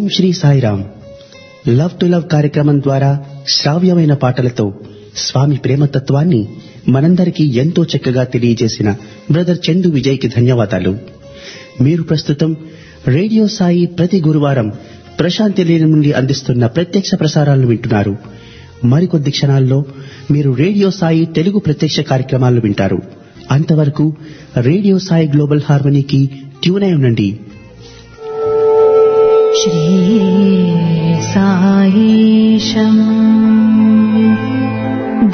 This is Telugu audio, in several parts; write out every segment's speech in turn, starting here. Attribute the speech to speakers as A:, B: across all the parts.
A: Om Sri Sairam love to love కార్యక్రమం ద్వారా శ్రావ్యమైన పాటలతో స్వామి ప్రేమతత్వాన్ని మనందరికీ ఎంతో చక్కగా తెలియజేసిన బ్రదర్ చందు విజయ్కి ధన్యవాదాలు మీరు ప్రస్తుతం రేడియో సాయి ప్రతి గురువారం ప్రశాంతి లేని నుండి అందిస్తున్న ప్రత్యక్ష ప్రసారాలను వింటున్నారు మరికొద్ది క్షణాల్లో మీరు రేడియో సాయి తెలుగు ప్రత్యక్ష కార్యక్రమాలు వింటారు అంతవరకు రేడియో సాయి గ్లోబల్ హార్మనీకి ట్యూన్ అయి ఉండండి
B: श्रीसायीशम्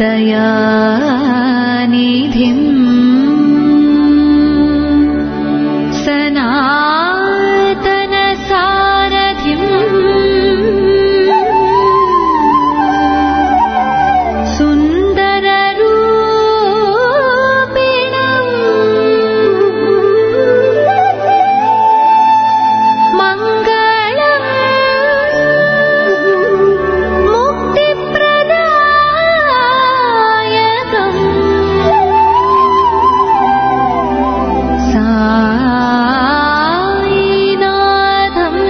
B: दयानिधिम् सनातनसारथिम् सुन्दररूपिणम् मङ्गलम् मुक्तिप्रदायकम् सायिनाथम्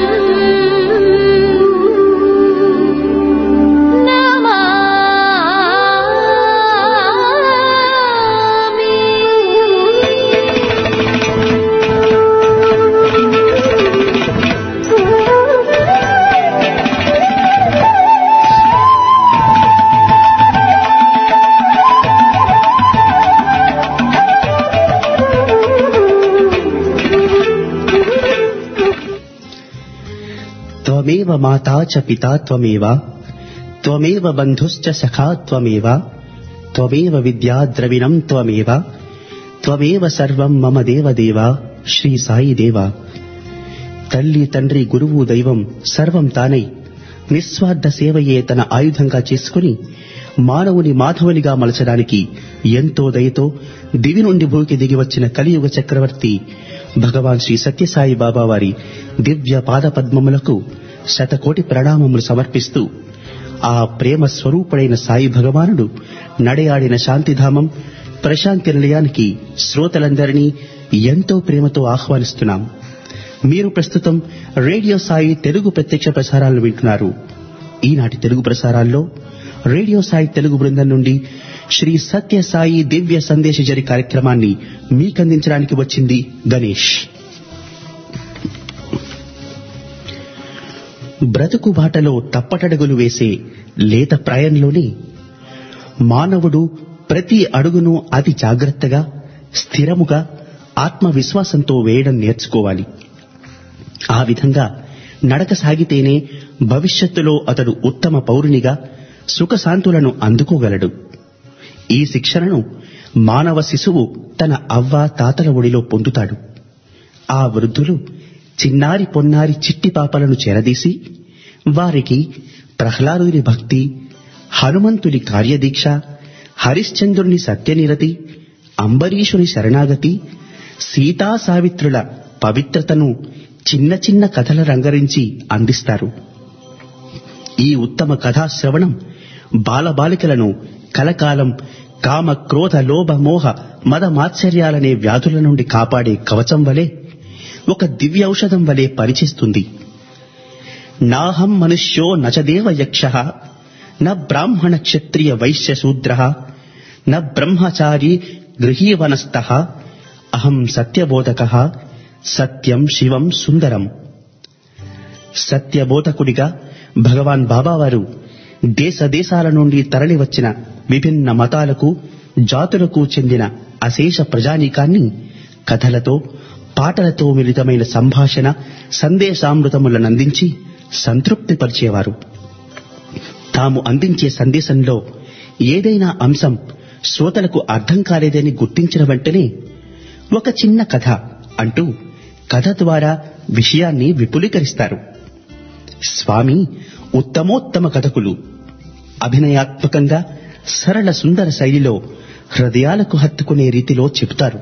A: त्वमेव माता च पिता त्वमेव त्वमेव बन्धुश्च सखा त्वमेव त्वमेव विद्या द्रविणम् त्वमेव त्वमेव సర్వం మమ దేవదేవ శ్రీ సాయి దేవ తల్లి తండ్రి గురువు దైవం సర్వం తానై నిస్వార్థ సేవయే తన ఆయుధంగా చేసుకుని మానవుని మాధవునిగా మలచడానికి ఎంతో దయతో దివి నుండి భూమికి దిగి వచ్చిన కలియుగ చక్రవర్తి భగవాన్ శ్రీ సత్యసాయి బాబా వారి దివ్య పాద పద్మములకు శతకోటి ప్రణామములు సమర్పిస్తూ ఆ ప్రేమ స్వరూపుడైన సాయి భగవానుడు నడయాడిన శాంతిధామం ప్రశాంతి నిలయానికి శ్రోతలందరినీ ఎంతో ప్రేమతో ఆహ్వానిస్తున్నాం మీరు ప్రస్తుతం రేడియో సాయి తెలుగు ప్రత్యక్ష ప్రసారాలను వింటున్నారు ఈనాటి తెలుగు ప్రసారాల్లో రేడియో సాయి తెలుగు బృందం నుండి శ్రీ సత్య సాయి దివ్య సందేశ జరి కార్యక్రమాన్ని మీకందించడానికి వచ్చింది గణేష్ బ్రతుకు బాటలో తప్పటడుగులు వేసే లేత ప్రాయంలోనే మానవుడు ప్రతి అడుగును అతి జాగ్రత్తగా స్థిరముగా ఆత్మవిశ్వాసంతో వేయడం నేర్చుకోవాలి ఆ విధంగా నడక సాగితేనే భవిష్యత్తులో అతడు ఉత్తమ పౌరునిగా సుఖశాంతులను అందుకోగలడు ఈ శిక్షణను మానవ శిశువు తన అవ్వ తాతల ఒడిలో పొందుతాడు ఆ వృద్ధులు చిన్నారి పొన్నారి చిట్టి పాపలను చేరదీసి వారికి ప్రహ్లాదుని భక్తి హనుమంతుని కార్యదీక్ష హరిశ్చంద్రుని సత్యనిరతి అంబరీషుని శరణాగతి సీతా సావిత్రుల పవిత్రతను చిన్న చిన్న కథల రంగరించి అందిస్తారు ఈ ఉత్తమ కథాశ్రవణం బాలబాలికలను కలకాలం కామ క్రోధ లోభ మోహ మద మాత్సర్యాలనే వ్యాధుల నుండి కాపాడే కవచం వలె ఒక దివ్య ఔషధం వలె పనిచేస్తుంది నాహం మనుష్యో నచదేవ యక్ష న బ్రాహ్మణ క్షత్రియ వైశ్య శూద్ర న బ్రహ్మచారి గృహీవనస్థ అహం సత్యబోధక సత్యం శివం సుందరం సత్యబోధకుడిగా భగవాన్ బాబావారు దేశ దేశాల నుండి తరలివచ్చిన విభిన్న మతాలకు జాతులకు చెందిన అశేష ప్రజానీకాన్ని కథలతో పాటలతో మిళితమైన సంభాషణ సందేశామృతములనందించి సంతృప్తిపరిచేవారు తాము అందించే సందేశంలో ఏదైనా అంశం శ్రోతలకు అర్థం కాలేదని గుర్తించిన వెంటనే ఒక చిన్న కథ అంటూ కథ ద్వారా విషయాన్ని విపులీకరిస్తారు స్వామి ఉత్తమోత్తమ కథకులు అభినయాత్మకంగా సరళ సుందర శైలిలో హృదయాలకు హత్తుకునే రీతిలో చెబుతారు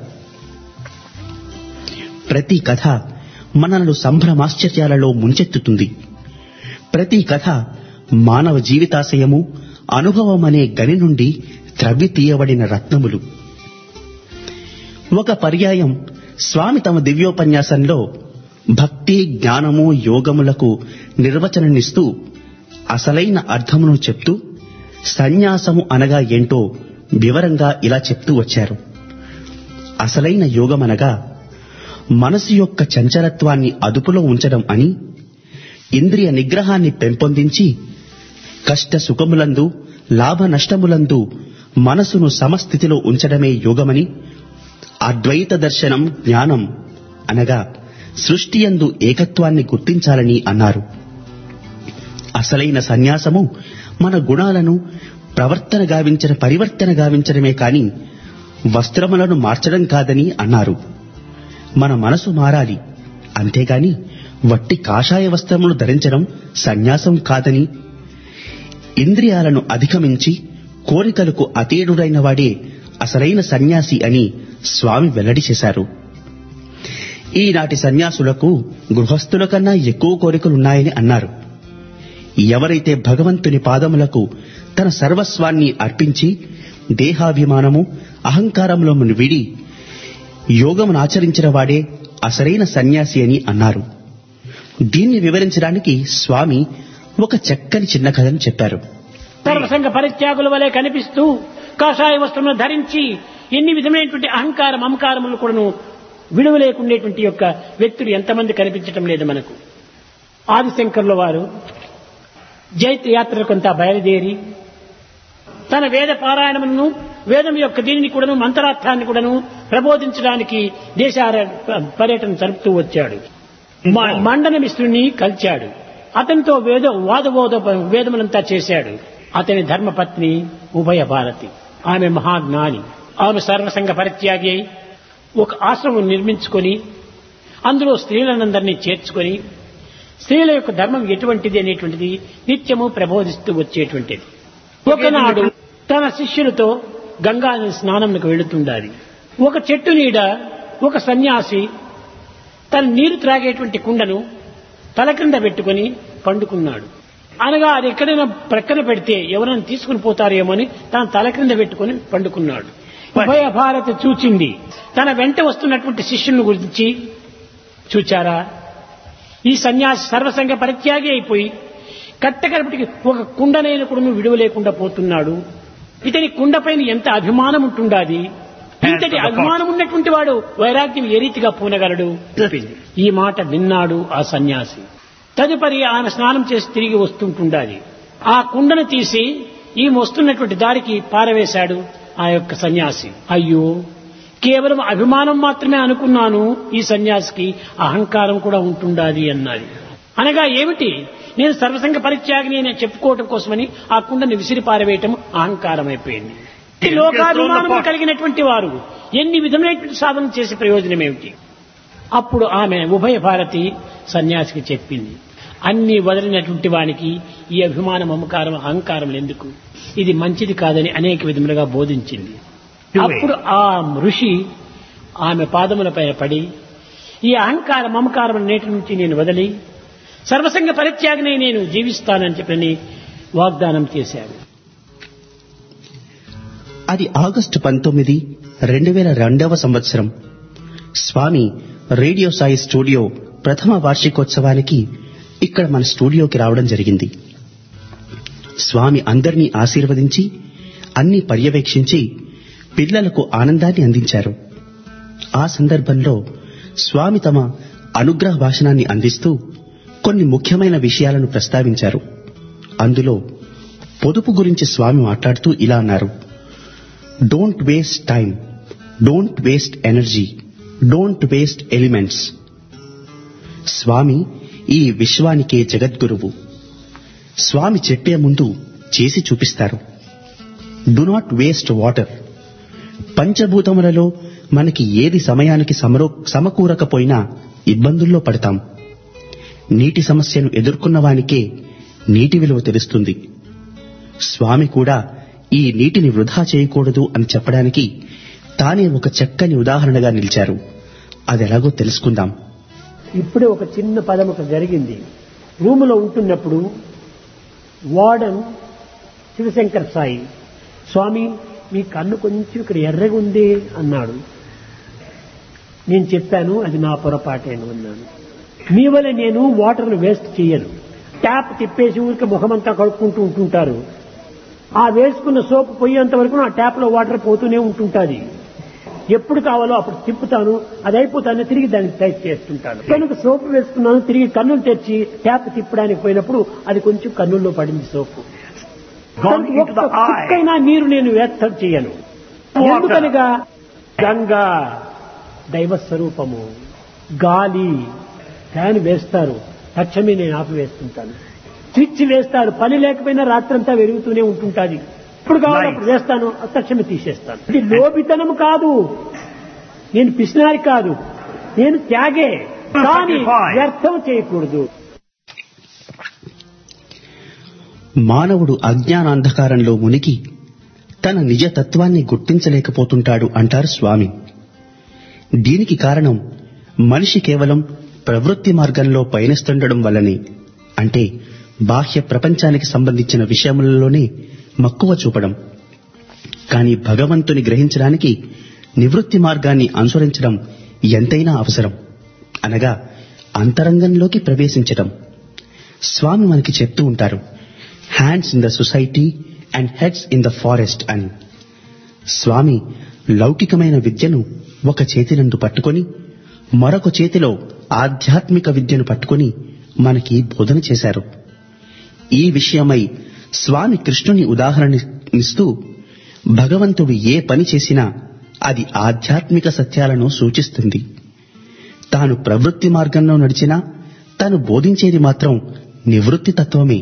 A: ప్రతి కథ మనలను సంభ్రమాశ్చర్యాలలో ముంచెత్తుతుంది ప్రతి కథ మానవ జీవితాశయము అనుభవమనే గని నుండి త్రవ్వి తీయబడిన రత్నములు ఒక పర్యాయం స్వామి తమ దివ్యోపన్యాసంలో భక్తి జ్ఞానము యోగములకు నిర్వచననిస్తూ అసలైన అర్థమును చెప్తూ సన్యాసము అనగా ఏంటో వివరంగా ఇలా చెప్తూ వచ్చారు అసలైన యోగమనగా మనసు యొక్క చంచలత్వాన్ని అదుపులో ఉంచడం అని ఇంద్రియ నిగ్రహాన్ని పెంపొందించి కష్ట సుఖములందు లాభ నష్టములందు మనసును సమస్థితిలో ఉంచడమే యోగమని అద్వైత దర్శనం జ్ఞానం అనగా సృష్టియందు ఏకత్వాన్ని గుర్తించాలని అన్నారు అసలైన సన్యాసము మన గుణాలను ప్రవర్తన గావించిన పరివర్తన గావించడమే కాని వస్త్రములను మార్చడం కాదని అన్నారు మన మనసు మారాలి అంతేగాని వట్టి కాషాయ వస్త్రములు ధరించడం సన్యాసం కాదని ఇంద్రియాలను అధిగమించి కోరికలకు అతీడుడైన వాడే అసలైన సన్యాసి అని స్వామి వెల్లడి చేశారు ఈనాటి సన్యాసులకు గృహస్థుల కన్నా ఎక్కువ కోరికలున్నాయని అన్నారు ఎవరైతే భగవంతుని పాదములకు తన సర్వస్వాన్ని అర్పించి దేహాభిమానము అహంకారములను విడి యోగమును ఆచరించిన వాడే అసలైన సన్యాసి అని అన్నారు దీన్ని వివరించడానికి స్వామి ఒక చక్కని చిన్న కథను చెప్పారు
C: సర్వసంగ పరిత్యాగుల వలె కనిపిస్తూ కాషాయ వస్త్రమును ధరించి ఎన్ని విధమైనటువంటి అహంకారం మమకారములు కూడాను విడువ లేకుండేటువంటి యొక్క వ్యక్తులు ఎంతమంది కనిపించటం లేదు మనకు ఆదిశంకర్ల వారు జైత్ర యాత్రలకంతా బయలుదేరి తన వేద పారాయణమును వేదం యొక్క దీనిని కూడాను మంత్రార్థాన్ని కూడాను ప్రబోధించడానికి దేశార పర్యటన జరుపుతూ వచ్చాడు మ- మండన మిశ్రుని కలిచాడు అతనితో వేద వాదబోధ వేదములంతా చేశాడు అతని ధర్మపత్ని ఉభయ భారతి ఆమె మహాజ్ఞాని ఆమె సర్వసంగ పరిత్యాగి అయి ఒక ఆశ్రమం నిర్మించుకొని అందులో స్త్రీలనందరినీ చేర్చుకొని స్త్రీల యొక్క ధర్మం ఎటువంటిది అనేటువంటిది నిత్యము ప్రబోధిస్తూ వచ్చేటువంటిది ఒకనాడు తన శిష్యులతో గంగా నది స్నానంకు వెళుతుండాలి ఒక చెట్టు నీడ ఒక సన్యాసి తన నీరు త్రాగేటువంటి కుండను తల క్రింద పెట్టుకుని పండుకున్నాడు అనగా అది ఎక్కడైనా ప్రక్కన పెడితే ఎవరైనా తీసుకుని పోతారేమో అని తన తల క్రింద పెట్టుకుని పండుకున్నాడు ఉభయ భారతి చూచింది తన వెంట వస్తున్నటువంటి శిష్యుని గురించి చూచారా ఈ సన్యాసి సర్వసంగ పరిత్యాగి అయిపోయి కట్టకరపటికి ఒక కుండనైన కూడా విడువ లేకుండా పోతున్నాడు ఇతని కుండపైన ఎంత అభిమానం ఉంటుండాది ఇంతటి అభిమానం ఉన్నటువంటి వాడు వైరాగ్యం ఏ రీతిగా పూనగలడు చెప్పింది ఈ మాట విన్నాడు ఆ సన్యాసి తదుపరి ఆమె స్నానం చేసి తిరిగి వస్తుంటుండాలి ఆ కుండను తీసి ఈమె వస్తున్నటువంటి దారికి పారవేశాడు ఆ యొక్క సన్యాసి అయ్యో కేవలం అభిమానం మాత్రమే అనుకున్నాను ఈ సన్యాసికి అహంకారం కూడా ఉంటుండాలి అన్నది అనగా ఏమిటి నేను సర్వసంగ పరిత్యాగిని నేను చెప్పుకోవటం కోసమని ఆ కుండని విసిరి పారవేయటం అహంకారం అయిపోయింది ఈ లోకాభిమానం కలిగినటువంటి వారు ఎన్ని విధమైనటువంటి సాధన చేసే ప్రయోజనం ఏమిటి అప్పుడు ఆమె ఉభయ భారతి సన్యాసికి చెప్పింది అన్ని వదిలినటువంటి వానికి ఈ అభిమాన మమకారం అహంకారం ఎందుకు ఇది మంచిది కాదని అనేక విధములుగా బోధించింది అప్పుడు ఆ ఋషి ఆమె పాదములపై పడి ఈ అహంకార మమకారం నేటి నుంచి నేను వదిలి సర్వసంగ పరిత్యాగనే నేను జీవిస్తానని చెప్పని వాగ్దానం చేశాడు
A: అది ఆగస్టు పంతొమ్మిది రెండు వేల రెండవ సంవత్సరం స్వామి రేడియో సాయి స్టూడియో ప్రథమ వార్షికోత్సవానికి ఇక్కడ మన స్టూడియోకి రావడం జరిగింది స్వామి అందరినీ ఆశీర్వదించి అన్ని పర్యవేక్షించి పిల్లలకు ఆనందాన్ని అందించారు ఆ సందర్భంలో స్వామి తమ అనుగ్రహ భాషణాన్ని అందిస్తూ కొన్ని ముఖ్యమైన విషయాలను ప్రస్తావించారు అందులో పొదుపు గురించి స్వామి మాట్లాడుతూ ఇలా అన్నారు don't waste time don't waste energy don't waste elements Swami ఈ విశ్వానికే జగద్గురువు స్వామి చెప్పే ముందు చేసి చూపిస్తారు డు నాట్ వేస్ట్ వాటర్ పంచభూతములలో మనకి ఏది సమయానికి సమరో సమకూరకపోయినా ఇబ్బందుల్లో పడతాం నీటి సమస్యను ఎదుర్కొన్న వానికే నీటి విలువ తెలుస్తుంది స్వామి కూడా ఈ నీటిని వృధా చేయకూడదు అని చెప్పడానికి తానే ఒక చక్కని ఉదాహరణగా నిలిచారు అదెలాగో తెలుసుకుందాం
C: ఇప్పుడే ఒక చిన్న పదం ఒక జరిగింది రూములో ఉంటున్నప్పుడు వార్డన్ శివశంకర్ సాయి స్వామి మీ కన్ను కొంచెం ఇక్కడ ఎర్రగా ఉంది అన్నాడు నేను చెప్పాను అది నా పొరపాటేను అన్నాను మీ వల్ల నేను వాటర్ను వేస్ట్ చేయను ట్యాప్ తిప్పేసి ఊరికి ముఖమంతా కడుక్కుంటూ ఉంటుంటారు ఆ వేసుకున్న సోపు పోయేంత వరకు నా ట్యాప్ లో వాటర్ పోతూనే ఉంటుంటాది ఎప్పుడు కావాలో అప్పుడు తిప్పుతాను అది అయిపోతాను తిరిగి దాన్ని టైట్ చేస్తుంటాను కనుక సోపు వేసుకున్నాను తిరిగి కన్నులు తెచ్చి ట్యాప్ తిప్పడానికి పోయినప్పుడు అది కొంచెం కన్నుల్లో పడింది సోపు
D: Gone into the eye.
C: చుక్కైనా నీరు నేను వ్యర్థం చేయను
D: Water.
C: ఎందుకనగా గంగా దైవ స్వరూపము గాలి ఫ్యాన్ వేస్తారు తక్షణమే నేను ఆపివేస్తుంటాను స్విచ్ వేస్తారు పని లేకపోయినా రాత్రంతా వెలుగుతూనే ఉంటుంటాది ఇప్పుడు కావాలి
D: Light.
C: అప్పుడు వేస్తాను తక్షణమే తీసేస్తాను ఇది లోబితనం కాదు నేను పిసినారి కాదు నేను త్యాగే కానీ
D: Sacrifice.
C: వ్యర్థం చేయకూడదు
A: మానవుడు అజ్ఞానాంధకారంలో మునిగి తన నిజ తత్వాన్ని గుర్తించలేకపోతుంటాడు అంటారు స్వామి దీనికి కారణం మనిషి కేవలం ప్రవృత్తి మార్గంలో పయనిస్తుండడం వల్లనే అంటే బాహ్య ప్రపంచానికి సంబంధించిన విషయములలోనే మక్కువ చూపడం కానీ భగవంతుని గ్రహించడానికి నివృత్తి మార్గాన్ని అనుసరించడం ఎంతైనా అవసరం అనగా అంతరంగంలోకి ప్రవేశించడం స్వామి మనకి చెప్తూ ఉంటారు hands in the society and heads in the forest అని స్వామి లౌకికమైన విద్యను ఒక చేతినందు పట్టుకొని మరొక చేతిలో ఆధ్యాత్మిక విద్యను పట్టుకొని మనకి బోధన చేశారు ఈ విషయమై స్వామి కృష్ణుని ఉదాహరణిస్తూ భగవంతుడు ఏ పని చేసినా అది ఆధ్యాత్మిక సత్యాలను సూచిస్తుంది తాను ప్రవృత్తి మార్గంలో నడిచినా తాను బోధించేది మాత్రం నివృత్తి తత్వమే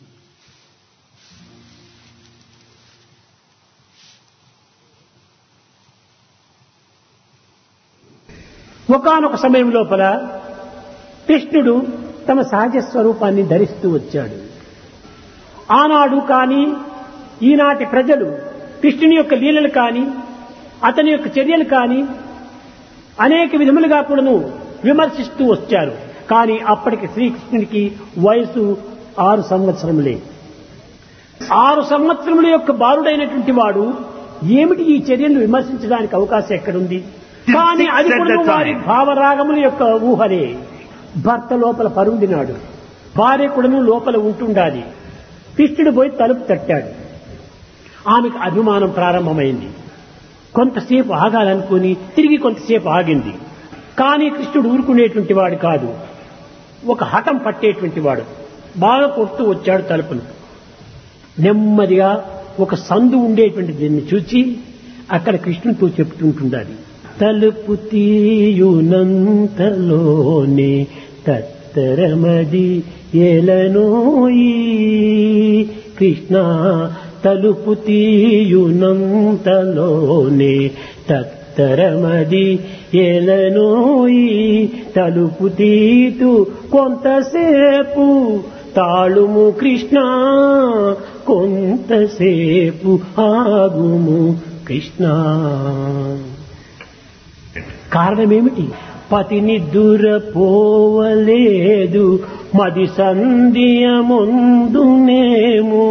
C: ఒకానొక సమయం లోపల కృష్ణుడు తమ సహజ స్వరూపాన్ని ధరిస్తూ వచ్చాడు ఆనాడు కానీ ఈనాటి ప్రజలు కృష్ణుని యొక్క లీలలు కానీ అతని యొక్క చర్యలు కానీ అనేక విధములుగా కూడాను విమర్శిస్తూ వచ్చారు కానీ అప్పటికి శ్రీకృష్ణునికి వయసు ఆరు సంవత్సరములే ఆరు సంవత్సరముల యొక్క బాలుడైనటువంటి వాడు ఏమిటి ఈ చర్యను విమర్శించడానికి అవకాశం ఎక్కడుంది కానీ అది
D: Six at
C: కూడా
D: the
C: వారి
D: time.
C: భావరాగముల యొక్క ఊహలే భర్త లోపల పరుండినాడు భార్య కూడాను లోపల ఉంటుండాలి కృష్ణుడు పోయి తలుపు తట్టాడు ఆమెకు అభిమానం ప్రారంభమైంది కొంతసేపు ఆగాలనుకుని తిరిగి కొంతసేపు ఆగింది కానీ కృష్ణుడు ఊరుకునేటువంటి వాడు కాదు ఒక హఠం పట్టేటువంటి వాడు బాగా కొడుతూ వచ్చాడు తలుపును నెమ్మదిగా ఒక సందు ఉండేటువంటి దీన్ని చూచి అక్కడ కృష్ణుడితో చెప్తుంటుండాలి తలుపు తీయునంతలోనే తత్తరమది ఎలనోయి కృష్ణ తలుపు తీయునంతలోనే తత్తరమది ఎలనోయి తలుపు తీతు కొంతసేపు తాళుము కృష్ణ కొంతసేపు ఆగుము కృష్ణ కారణమేమిటి పతిని దురపోవలేదు మది సంధియ ముందునేము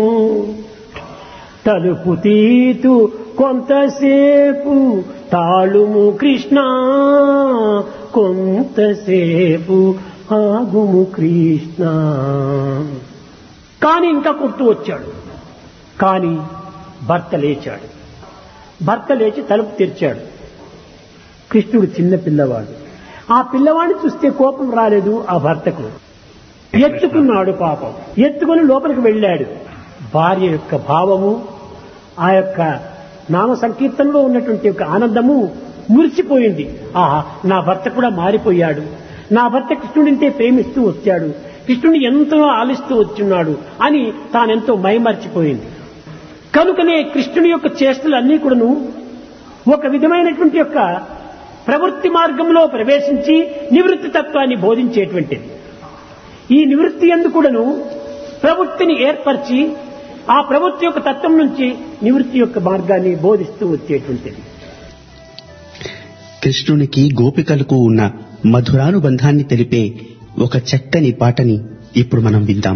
C: తలుపు తీతు కొంతసేపు తాళుము కృష్ణ కొంతసేపు ఆగుము కృష్ణ కానీ ఇంకా కొట్టు వచ్చాడు కానీ భర్త లేచాడు భర్త లేచి తలుపు తెరిచాడు కృష్ణుడు చిన్న పిల్లవాడు ఆ పిల్లవాడిని చూస్తే కోపం రాలేదు ఆ భర్తకు ఎత్తుకున్నాడు పాపం ఎత్తుకొని లోపలికి వెళ్ళాడు భార్య యొక్క భావము ఆ యొక్క నామ సంకీర్తనలో ఉన్నటువంటి యొక్క ఆనందము మురిసిపోయింది ఆహా నా భర్త కూడా మారిపోయాడు నా భర్త కృష్ణుడింటే ప్రేమిస్తూ వచ్చాడు కృష్ణుడిని ఎంతో ఆలిస్తూ వచ్చున్నాడు అని తానెంతో మైమర్చిపోయింది కనుకనే కృష్ణుని యొక్క చేష్టలు అన్నీ కూడాను ఒక విధమైనటువంటి యొక్క ప్రవృత్తి మార్గంలో ప్రవేశించి నివృత్తి తత్వాన్ని బోధించేటువంటిది ఈ నివృత్తి ఎందు కూడాను ప్రవృత్తిని ఏర్పరిచి ఆ ప్రవృత్తి యొక్క తత్వం నుంచి నివృత్తి యొక్క మార్గాన్ని బోధిస్తూ వచ్చేటువంటిది
A: కృష్ణునికి గోపికలకు ఉన్న మధురానుబంధాన్ని తెలిపే ఒక చక్కని పాటని ఇప్పుడు మనం విందాం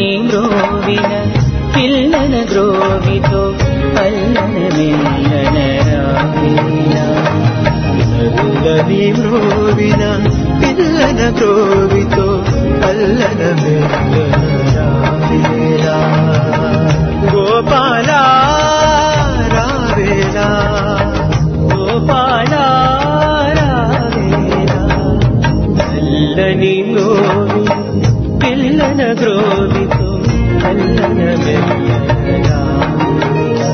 E: చల్లని మ్రోవిన పిల్లన గ్రోవితో పల్లన మెల్లన రావేలా
F: చల్లని మ్రోవిన పిల్లన గ్రోవితో అల్లన మెల్లన గోపాల రావేలా
E: గోపాల రావేలా చల్లని మ్రోవి పిల్లన గ్రోవితో పల్లన మెల్లన రావేలా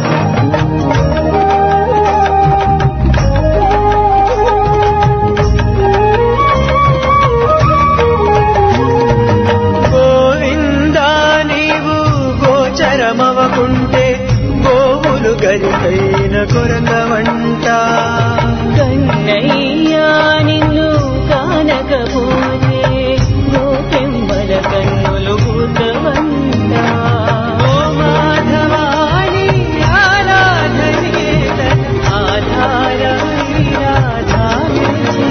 F: గోవిందా నీవు గోచరమవకుంటే గోవులు గరికైన కొరగవంట
E: కన్నయ్యా నిన్ను కానకపోతే గోపెంబల కన్నులు భూతవంత
F: ఓ మాధవాని ఆరాధనేత
E: ఆధారమై రాధామే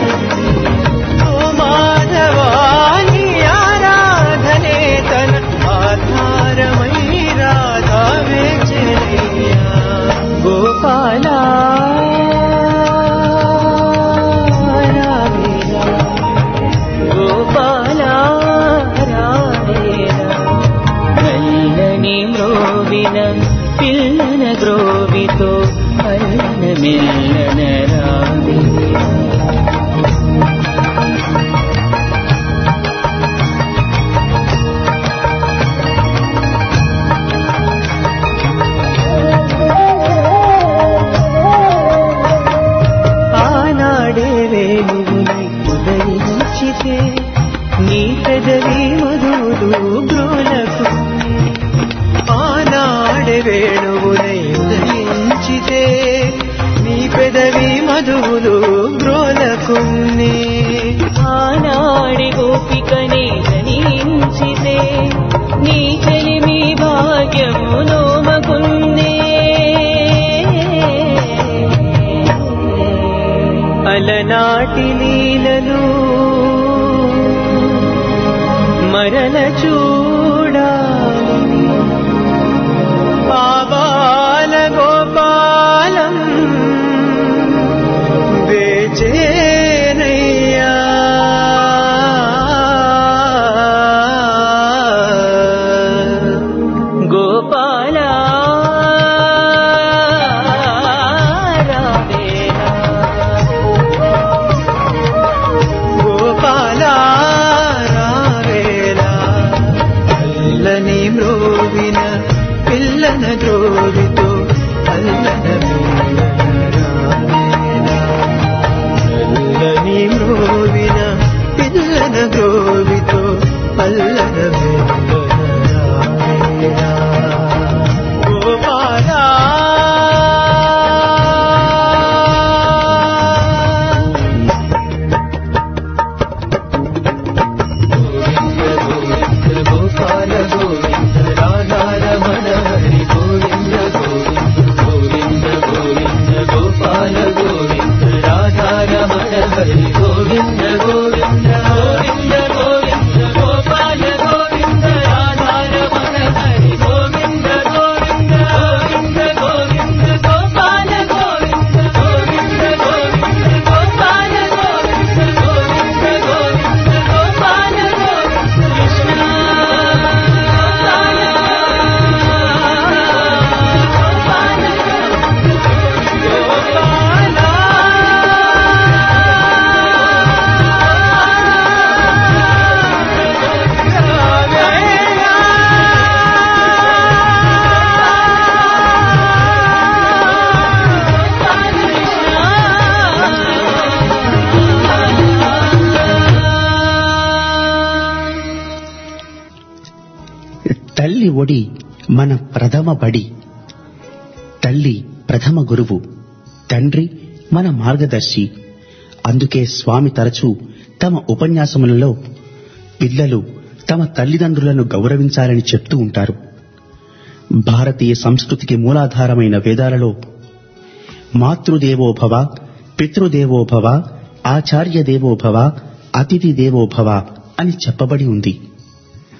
F: ఓ మాధవాని ఆరాధనేతన ఆధారమై రాధావే చెయ్యా
E: గోపాల రావేలా గోపాల రావేలా నల్లని మ్రోవిన పిల్లన గ్రోవితో అల్లన మెల్లన రావేలా ఆనాడే వేణువుని ఉదయించితే నీ పెదవి మధుడు గ్రోలకు
F: ఆనాడే వేణువునై ఉదయించితే నీ పెదవి మధువులు గ్రోలకున్ని
E: ఆనాడి గోపికనే జనించితే నీ చెలిమి భాగ్యము నోమకుందే
F: అలనాటి లీలలు మరల చూడాలి పాబాల గోపాలం వేచేనయ్యా
E: గోపాల రావేలా
F: గోపాల రావేలా అల్లని మ్రోవిన పిల్లన ద్రోవితో అల్లన అల్లని మ్రోవిన పిల్లన ద్రోవితో అల్లన గోపాల గోపాల గోవింద రాధారమణ హరి గోవింద గోవింద గోవింద గోవింద గోపాల గోవింద రాధారమణ హరి గోవింద గోవింద గోవింద గోవింద గోపాల గోవింద రాధారమణ హరి గోవింద గోవింద గోవింద గోవింద గోపాల గోవింద గోవింద గోవింద గోపాల గోవింద గోవింద గోవింద గోపాల గోవింద
A: తల్లి ఒడి మన ప్రథమ బడి తల్లి ప్రథమ గురువు తండ్రి మన మార్గదర్శి అందుకే స్వామి తరచూ తమ ఉపన్యాసములలో పిల్లలు తమ తల్లిదండ్రులను గౌరవించాలని చెప్తూ ఉంటారు భారతీయ సంస్కృతికి మూలాధారమైన వేదాలలో మాతృదేవోభవ పితృదేవోభవ ఆచార్య దేవోభవ అతిథి దేవోభవ అని చెప్పబడి ఉంది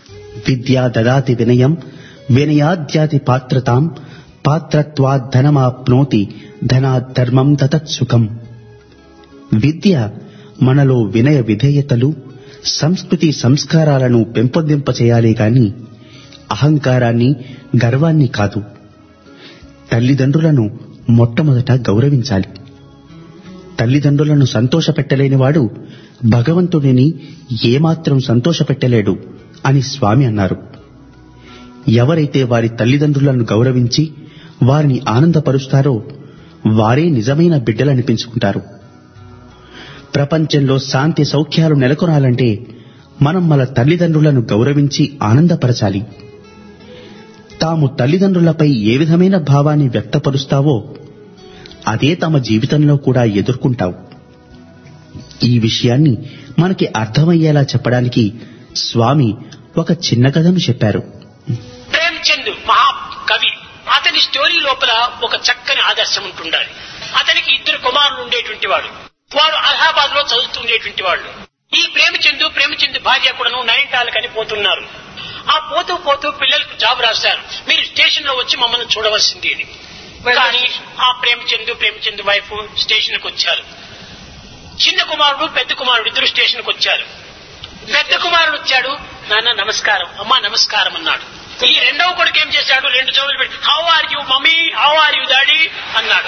A: విద్యా దదాతి వినయం వినయాద్యాతి పాత్రతాం పాత్రత్వాద్ ధనమాప్నోతి ధనాద్ ధర్మం తతత్సుఖం విద్య మనలో వినయ విధేయతలు సంస్కృతి సంస్కారాలను పెంపొందింపచేయాలే గాని అహంకారాన్ని గర్వాన్ని కాదు తల్లిదండ్రులను మొట్టమొదట గౌరవించాలి తల్లిదండ్రులను సంతోషపెట్టలేనివాడు భగవంతుడిని ఏమాత్రం సంతోషపెట్టలేడు అని స్వామి అన్నారు ఎవరైతే వారి తల్లిదండ్రులను గౌరవించి వారిని ఆనందపరుస్తారో వారే నిజమైన బిడ్డలనిపించుకుంటారు ప్రపంచంలో శాంతి సౌఖ్యాలు నెలకొనాలంటే మనం మన తల్లిదండ్రులను గౌరవించి ఆనందపరచాలి తాము తల్లిదండ్రులపై ఏ విధమైన భావాన్ని వ్యక్తపరుస్తావో అదే తమ జీవితంలో కూడా ఎదుర్కొంటావు ఈ విషయాన్ని మనకి అర్థమయ్యేలా చెప్పడానికి స్వామి ఒక చిన్న కథను చెప్పారు
C: ప్రేమ్చంద్ మహా కవి అతని స్టోరీ లోపల ఒక చక్కని ఆదర్శం ఉంటుండాలి అతనికి ఇద్దరు కుమారులు ఉండేటువంటి వాడు వారు అలహాబాద్ లో చదువుతుండేటువంటి వాళ్ళు ఈ ప్రేమచందు ప్రేమచంద్ భార్య కూడాను నైన్టాల్ కని పోతున్నారు ఆ పోతూ పోతూ పిల్లలకు జాబ్ రాశారు మీరు స్టేషన్ లో వచ్చి మమ్మల్ని చూడవలసింది అని కానీ ఆ ప్రేమచందు ప్రేమచంద్ వైఫ్ స్టేషన్ కు వచ్చారు చిన్న కుమారుడు పెద్ద కుమారుడు ఇద్దరు స్టేషన్ కు వచ్చారు పెద్ద కుమారుడు వచ్చాడు నాన్న నమస్కారం అమ్మా నమస్కారం అన్నాడు ఈ రెండవ కొడుకు ఏం చేశాడు రెండు చెవులు పెట్టి how are you mummy how are you daddy అన్నాడు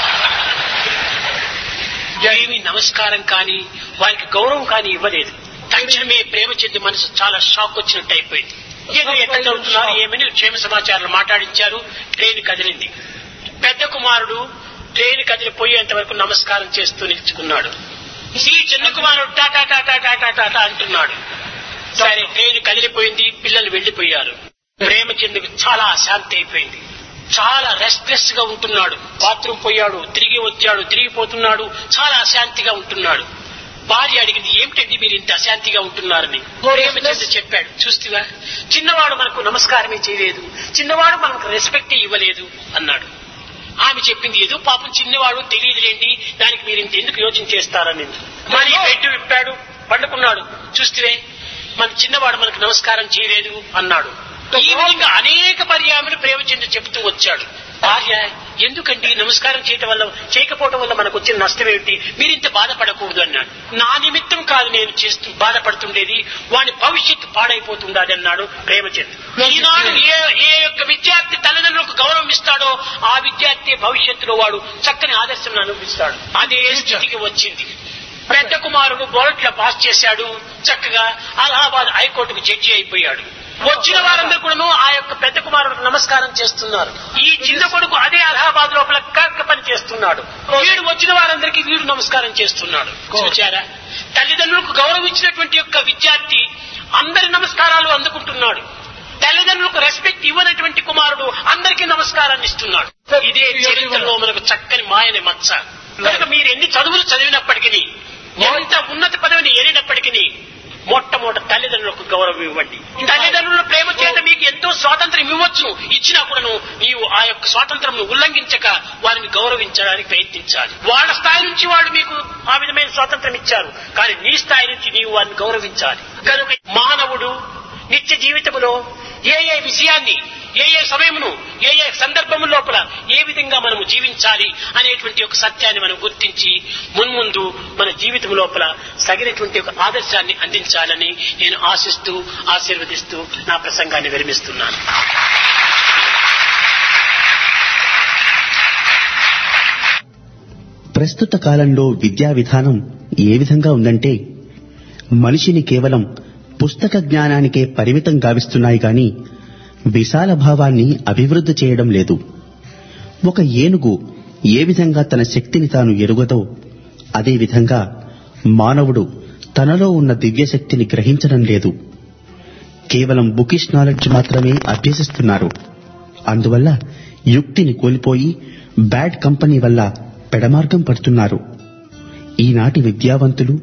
C: ఏమి నమస్కారం కానీ వారికి గౌరవం కానీ ఇవ్వలేదు తక్షణమే ప్రేమ చెంది మనసు చాలా షాక్ వచ్చినట్టు అయిపోయింది ఏదో ఎక్కడ చదువుతున్నారు ఏమని క్షేమ సమాచారాలు మాట్లాడించారు ట్రైన్ కదిలింది పెద్ద కుమారుడు ట్రైన్ కదిలిపోయేంత వరకు నమస్కారం చేస్తూ నిలుచుకున్నాడు ఈ చిన్న కుమారుడు టాటా టాటా టాటా టాటా అంటున్నాడు సరే ట్రైన్ కదిలిపోయింది పిల్లలు వెళ్లిపోయారు ప్రేమచంద్రుకు చాలా అశాంతి అయిపోయింది చాలా రెస్ట్లెస్ గా ఉంటున్నాడు బాత్రూమ్ పోయాడు తిరిగి వచ్చాడు తిరిగిపోతున్నాడు చాలా అశాంతిగా ఉంటున్నాడు భార్య అడిగింది ఏమిటండి మీరు ఇంత అశాంతిగా ఉంటున్నారని ప్రేమచంద్ర చెప్పాడు చూస్తువా చిన్నవాడు మనకు నమస్కారమే చేయలేదు చిన్నవాడు మనకు రెస్పెక్ట్ ఇవ్వలేదు అన్నాడు ఆమె చెప్పింది ఏదో పాపం చిన్నవాడు తెలియదులేండి దానికి మీరు ఇంత ఎందుకు యోచన చేస్తారని మరి బెడ్ విప్పాడు పండుకున్నాడు చూస్తే మన చిన్నవాడు మనకు నమస్కారం చేయలేదు అన్నాడు ఈ విధంగా అనేక పర్యాములు ప్రేమచంద్ర చెబుతూ వచ్చాడు భార్య ఎందుకండి నమస్కారం చేయటం వల్ల చేయకపోవడం వల్ల మనకు వచ్చిన నష్టం ఏమిటి మీరు ఇంత బాధపడకూడదు అన్నాడు నా నిమిత్తం కాదు నేను చేస్తూ బాధపడుతుండేది వాని భవిష్యత్తు పాడైపోతుండాలి అన్నాడు ప్రేమచంద్ర ఈనాడు ఏ ఏ యొక్క విద్యార్థి తల్లిదండ్రులకు గౌరవం ఇస్తాడో ఆ విద్యార్థి భవిష్యత్తులో వాడు చక్కని ఆదర్శం అనుభవిస్తాడు అదే స్థితికి వచ్చింది పెద్ద కుమారుడు బోర్డులో పాస్ చేశాడు చక్కగా అలహాబాద్ హైకోర్టుకు జడ్జి అయిపోయాడు వచ్చిన వారందరూ కూడాను ఆ యొక్క పెద్ద కుమారుడికి నమస్కారం చేస్తున్నారు ఈ చిన్న కొడుకు అదే అలహాబాద్ లోపల కర్క పని చేస్తున్నాడు వీడు వచ్చిన వారందరికీ వీడు నమస్కారం చేస్తున్నాడు చూచారా తల్లిదండ్రులకు గౌరవించినటువంటి యొక్క విద్యార్థి అందరి నమస్కారాలు అందుకుంటున్నాడు తల్లిదండ్రులకు రెస్పెక్ట్ ఇవ్వనటువంటి కుమారుడు అందరికీ నమస్కారాన్ని ఇస్తున్నాడు ఇదే చరిత్రలో మనకు చక్కని మాయని మచ్చ కనుక మీరు ఎన్ని చదువులు చదివినప్పటికీ ఎంత ఉన్నత పదవిని ఏరినప్పటికీ మొట్టమొదటి తల్లిదండ్రులకు గౌరవం ఇవ్వండి తల్లిదండ్రుల ప్రేమ చేత మీకు ఎంతో స్వాతంత్రం ఇవ్వచ్చు ఇచ్చినా కూడాను నీవు ఆ యొక్క స్వాతంత్రం ఉల్లంఘించక వారిని గౌరవించడానికి ప్రయత్నించాలి వాళ్ళ స్థాయి నుంచి వాళ్ళు మీకు ఆ విధమైన స్వాతంత్రం ఇచ్చారు కానీ నీ స్థాయి నుంచి నీవు వారిని గౌరవించాలి కనుక మానవుడు నిత్య జీవితములో ఏ ఏ విషయాన్ని ఏ ఏ సమయమును ఏ ఏ సందర్భము లోపల ఏ విధంగా మనము జీవించాలి అనేటువంటి ఒక సత్యాన్ని మనం గుర్తించి మున్ముందు మన జీవితం లోపల సగినటువంటి ఒక ఆదర్శాన్ని అందించాలని నేను ఆశిస్తూ ఆశీర్వదిస్తూ నా ప్రసంగాన్ని విరమిస్తున్నాను
A: ప్రస్తుత కాలంలో విద్యా విధానం ఏ విధంగా ఉందంటే మనిషిని కేవలం పుస్తక జ్ఞానానికే పరిమితం గావిస్తున్నాయి గాని విశాల భావాన్ని అభివృద్ధి చేయడం లేదు ఒక ఏనుగు ఏ విధంగా తన శక్తిని తాను ఎరుగదో అదేవిధంగా మానవుడు తనలో ఉన్న దివ్యశక్తిని గ్రహించడం లేదు కేవలం బుకిష్ నాలెడ్జ్ మాత్రమే అభ్యసిస్తున్నారు అందువల్ల యుక్తిని కోల్పోయి బ్యాడ్ కంపెనీ వల్ల పెడమార్గం పడుతున్నారు ఈనాటి విద్యావంతులు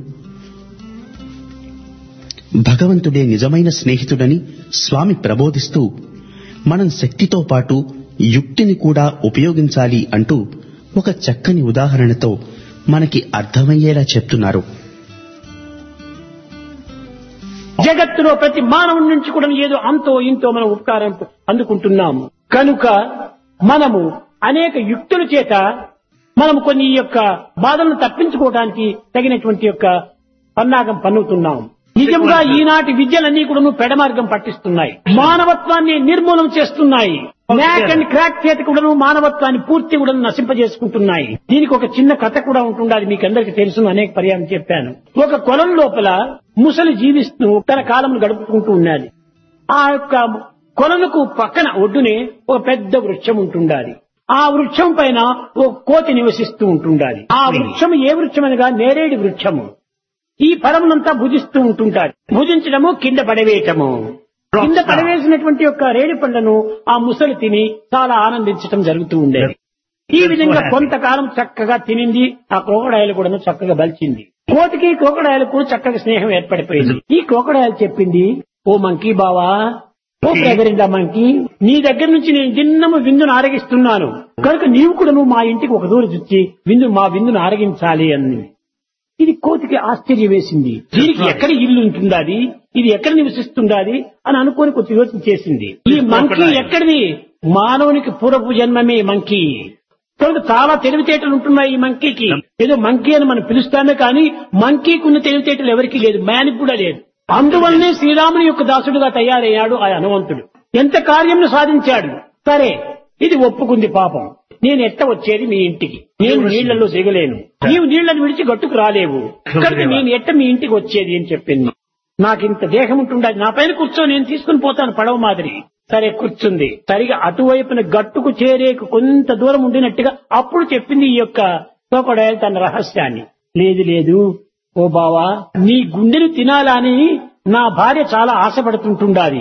A: భగవంతుడే నిజమైన స్నేహితుడని స్వామి ప్రబోధిస్తూ మనం శక్తితో పాటు యుక్తిని కూడా ఉపయోగించాలి అంటూ ఒక చక్కని ఉదాహరణతో మనకి అర్థమయ్యేలా చెప్తున్నారు
C: జగత్తులో ప్రతి మానవుడి నుంచి కూడా ఏదో అంతో ఇంతో మనం ఉపకారం అందుకుంటున్నాము కనుక మనము అనేక యుక్తుల చేత మనము కొన్ని ఈ యొక్క బాధలను తప్పించుకోవడానికి తగినటువంటి యొక్క పన్నాగం పన్నుతున్నాం నిజంగా ఈనాటి విద్యలన్నీ కూడా పెడమార్గం పట్టిస్తున్నాయి మానవత్వాన్ని నిర్మూలన చేస్తున్నాయి న్యాక్ అండ్ క్రాక్ చేతి కూడా మానవత్వాన్ని పూర్తి కూడా నశింపజేసుకుంటున్నాయి దీనికి ఒక చిన్న కథ కూడా ఉంటుండాలి మీకు అందరికి తెలుసు అనేక పర్యాయం చెప్పాను ఒక కొలం లోపల ముసలి జీవిస్తూ తన కాలం గడుపుకుంటూ ఉన్నది ఆ యొక్క కొలనుకు పక్కన ఒడ్డునే ఒక పెద్ద వృక్షం ఉంటుండాలి ఆ వృక్షం పైన ఒక కోతి నివసిస్తూ ఉంటుండాలి ఆ వృక్షం ఏ వృక్షం అనగా నేరేడు వృక్షము ఈ ఫలమునంతా భుజిస్తూ ఉంటుంటాడు భుజించడము కింద పడవేయటము కింద పడవేసినటువంటి యొక్క రేడి పండ్లను ఆ ముసలి తిని చాలా ఆనందించటం జరుగుతూ ఉండేది ఈ విధంగా కొంతకాలం చక్కగా తినింది ఆ క్రోకడాయలు కూడా చక్కగా బలిచింది కోతికి క్రోకడాయలకు చక్కగా స్నేహం ఏర్పడిపోయింది ఈ క్రోకడాయలు చెప్పింది ఓ మంకీ బావా ఓ బ్రదరిందా మంకీ నీ దగ్గర నుంచి నేను దిన్నము విందును ఆరగిస్తున్నాను కనుక నీవు కూడా నువ్వు మా ఇంటికి ఒక దూరం చూచి విందు మా విందును ఆరగించాలి అని ఇది కోతికి ఆశ్చర్యం వేసింది దీనికి ఎక్కడ ఇల్లు ఉంటుందాది ఇది ఎక్కడ నివసిస్తుందాది అని అనుకోని కొంచెం యోచన చేసింది ఈ మంకీ ఎక్కడిది మానవునికి పూర్వపు జన్మమే మంకీ కనుక చాలా తెలివితేటలు ఉంటున్నాయి ఈ మంకీకి ఏదో మంకీ అని మనం పిలుస్తామే కానీ మంకీకి ఉన్న తెలివితేటలు ఎవరికీ లేదు మ్యానికి కూడా లేదు అందువల్లనే శ్రీరాముని యొక్క దాసుడుగా తయారయ్యాడు ఆ హనుమంతుడు ఎంత కార్యంను సాధించాడు సరే ఇది ఒప్పుకుంది పాపం నేను ఎట్ట వచ్చేది మీ ఇంటికి నేను నీళ్లలో దిగలేను నీవు నీళ్లను విడిచి గట్టుకు రాలేవు కనుక నేను ఎట్ట మీ ఇంటికి వచ్చేది అని చెప్పింది నాకు ఇంత దేహం ఉంటుండదు నా పైన కూర్చో నేను తీసుకుని పోతాను పడవ మాదిరి సరే కూర్చుంది సరిగా అటువైపున గట్టుకు చేరేకు కొంత దూరం ఉండినట్టుగా అప్పుడు చెప్పింది ఈ యొక్క క్రోకొడైల్ తన రహస్యాన్ని లేదు లేదు ఓ బావా నీ గుండెను తినాలని నా భార్య చాలా ఆశపడుతుంటుండాలి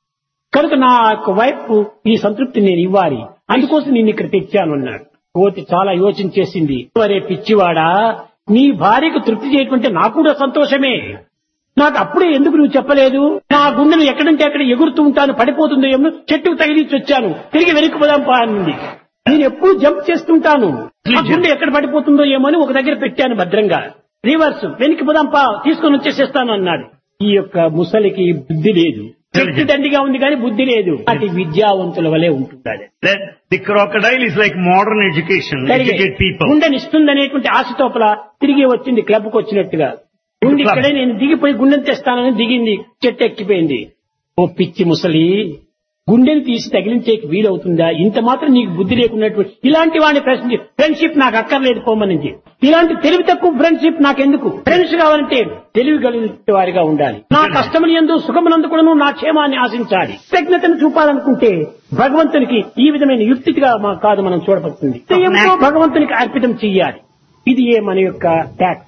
C: కనుక నా యొక్క వైపు ఈ సంతృప్తి నేను ఇవ్వాలి అందుకోసం నేను ఇక్కడ తెచ్చాను అన్నాడు కోతి చాలా యోచన చేసింది వరే పిచ్చివాడా నీ భార్యకు తృప్తి చేయకుంటే నాకు కూడా సంతోషమే నాకు అప్పుడే ఎందుకు నువ్వు చెప్పలేదు నా గుండెను ఎక్కడంటే అక్కడ ఎగురుతూ ఉంటాను పడిపోతుందో ఏమో చెట్టుకు తగిలించి వచ్చాను తిరిగి వెనక్కి పోదాం పా అన్నది నేను ఎప్పుడు జంప్ చేస్తుంటాను ఆ గుండె ఎక్కడ పడిపోతుందో ఏమో అని ఒక దగ్గర పెట్టాను భద్రంగా రివర్స్ వెనక్కి పోదాం పా తీసుకొని వచ్చేసేస్తాను అన్నాడు ఈ యొక్క ముసలికి బుద్ధి లేదు శక్తి దండిగా ఉంది కానీ బుద్ధి లేదు అటు విద్యావంతుల వలె ఉంటుండాలి
D: That the crocodile is like modern education, educate people.
C: గుండెనిస్తుందనేటువంటి ఆశతోపల తిరిగి వచ్చింది క్లబ్ కు వచ్చినట్టుగా ఉండి ఇక్కడే నేను దిగిపోయి గుండెని తెస్తానని దిగింది చెట్టు ఎక్కిపోయింది ఓ పిచ్చి ముసలి గుండెని తీసి తగిలించేకి వీలవుతుందా ఇంత మాత్రం నీకు బుద్ధి లేకున్నటువంటి ఇలాంటి వాడిని ప్రశ్న ఫ్రెండ్షిప్ నాకు అక్కర్లేదు పోమనింది ఇలాంటి తెలివి తక్కువ ఫ్రెండ్షిప్ నాకెందుకు ఫ్రెండ్స్ కావాలంటే తెలివి కలిగిన వారిగా ఉండాలి నా కష్టములు ఎందు సుఖములందు కూడా నా క్షేమాన్ని ఆశించాలి కృతజ్ఞతను చూపాలనుకుంటే భగవంతునికి ఈ విధమైన యుక్తిగా మా కాదు మనం చూడబడుతుంది ఎంతో భగవంతునికి అర్పితం చెయ్యాలి ఇది ఏ మన యొక్క ట్యాక్స్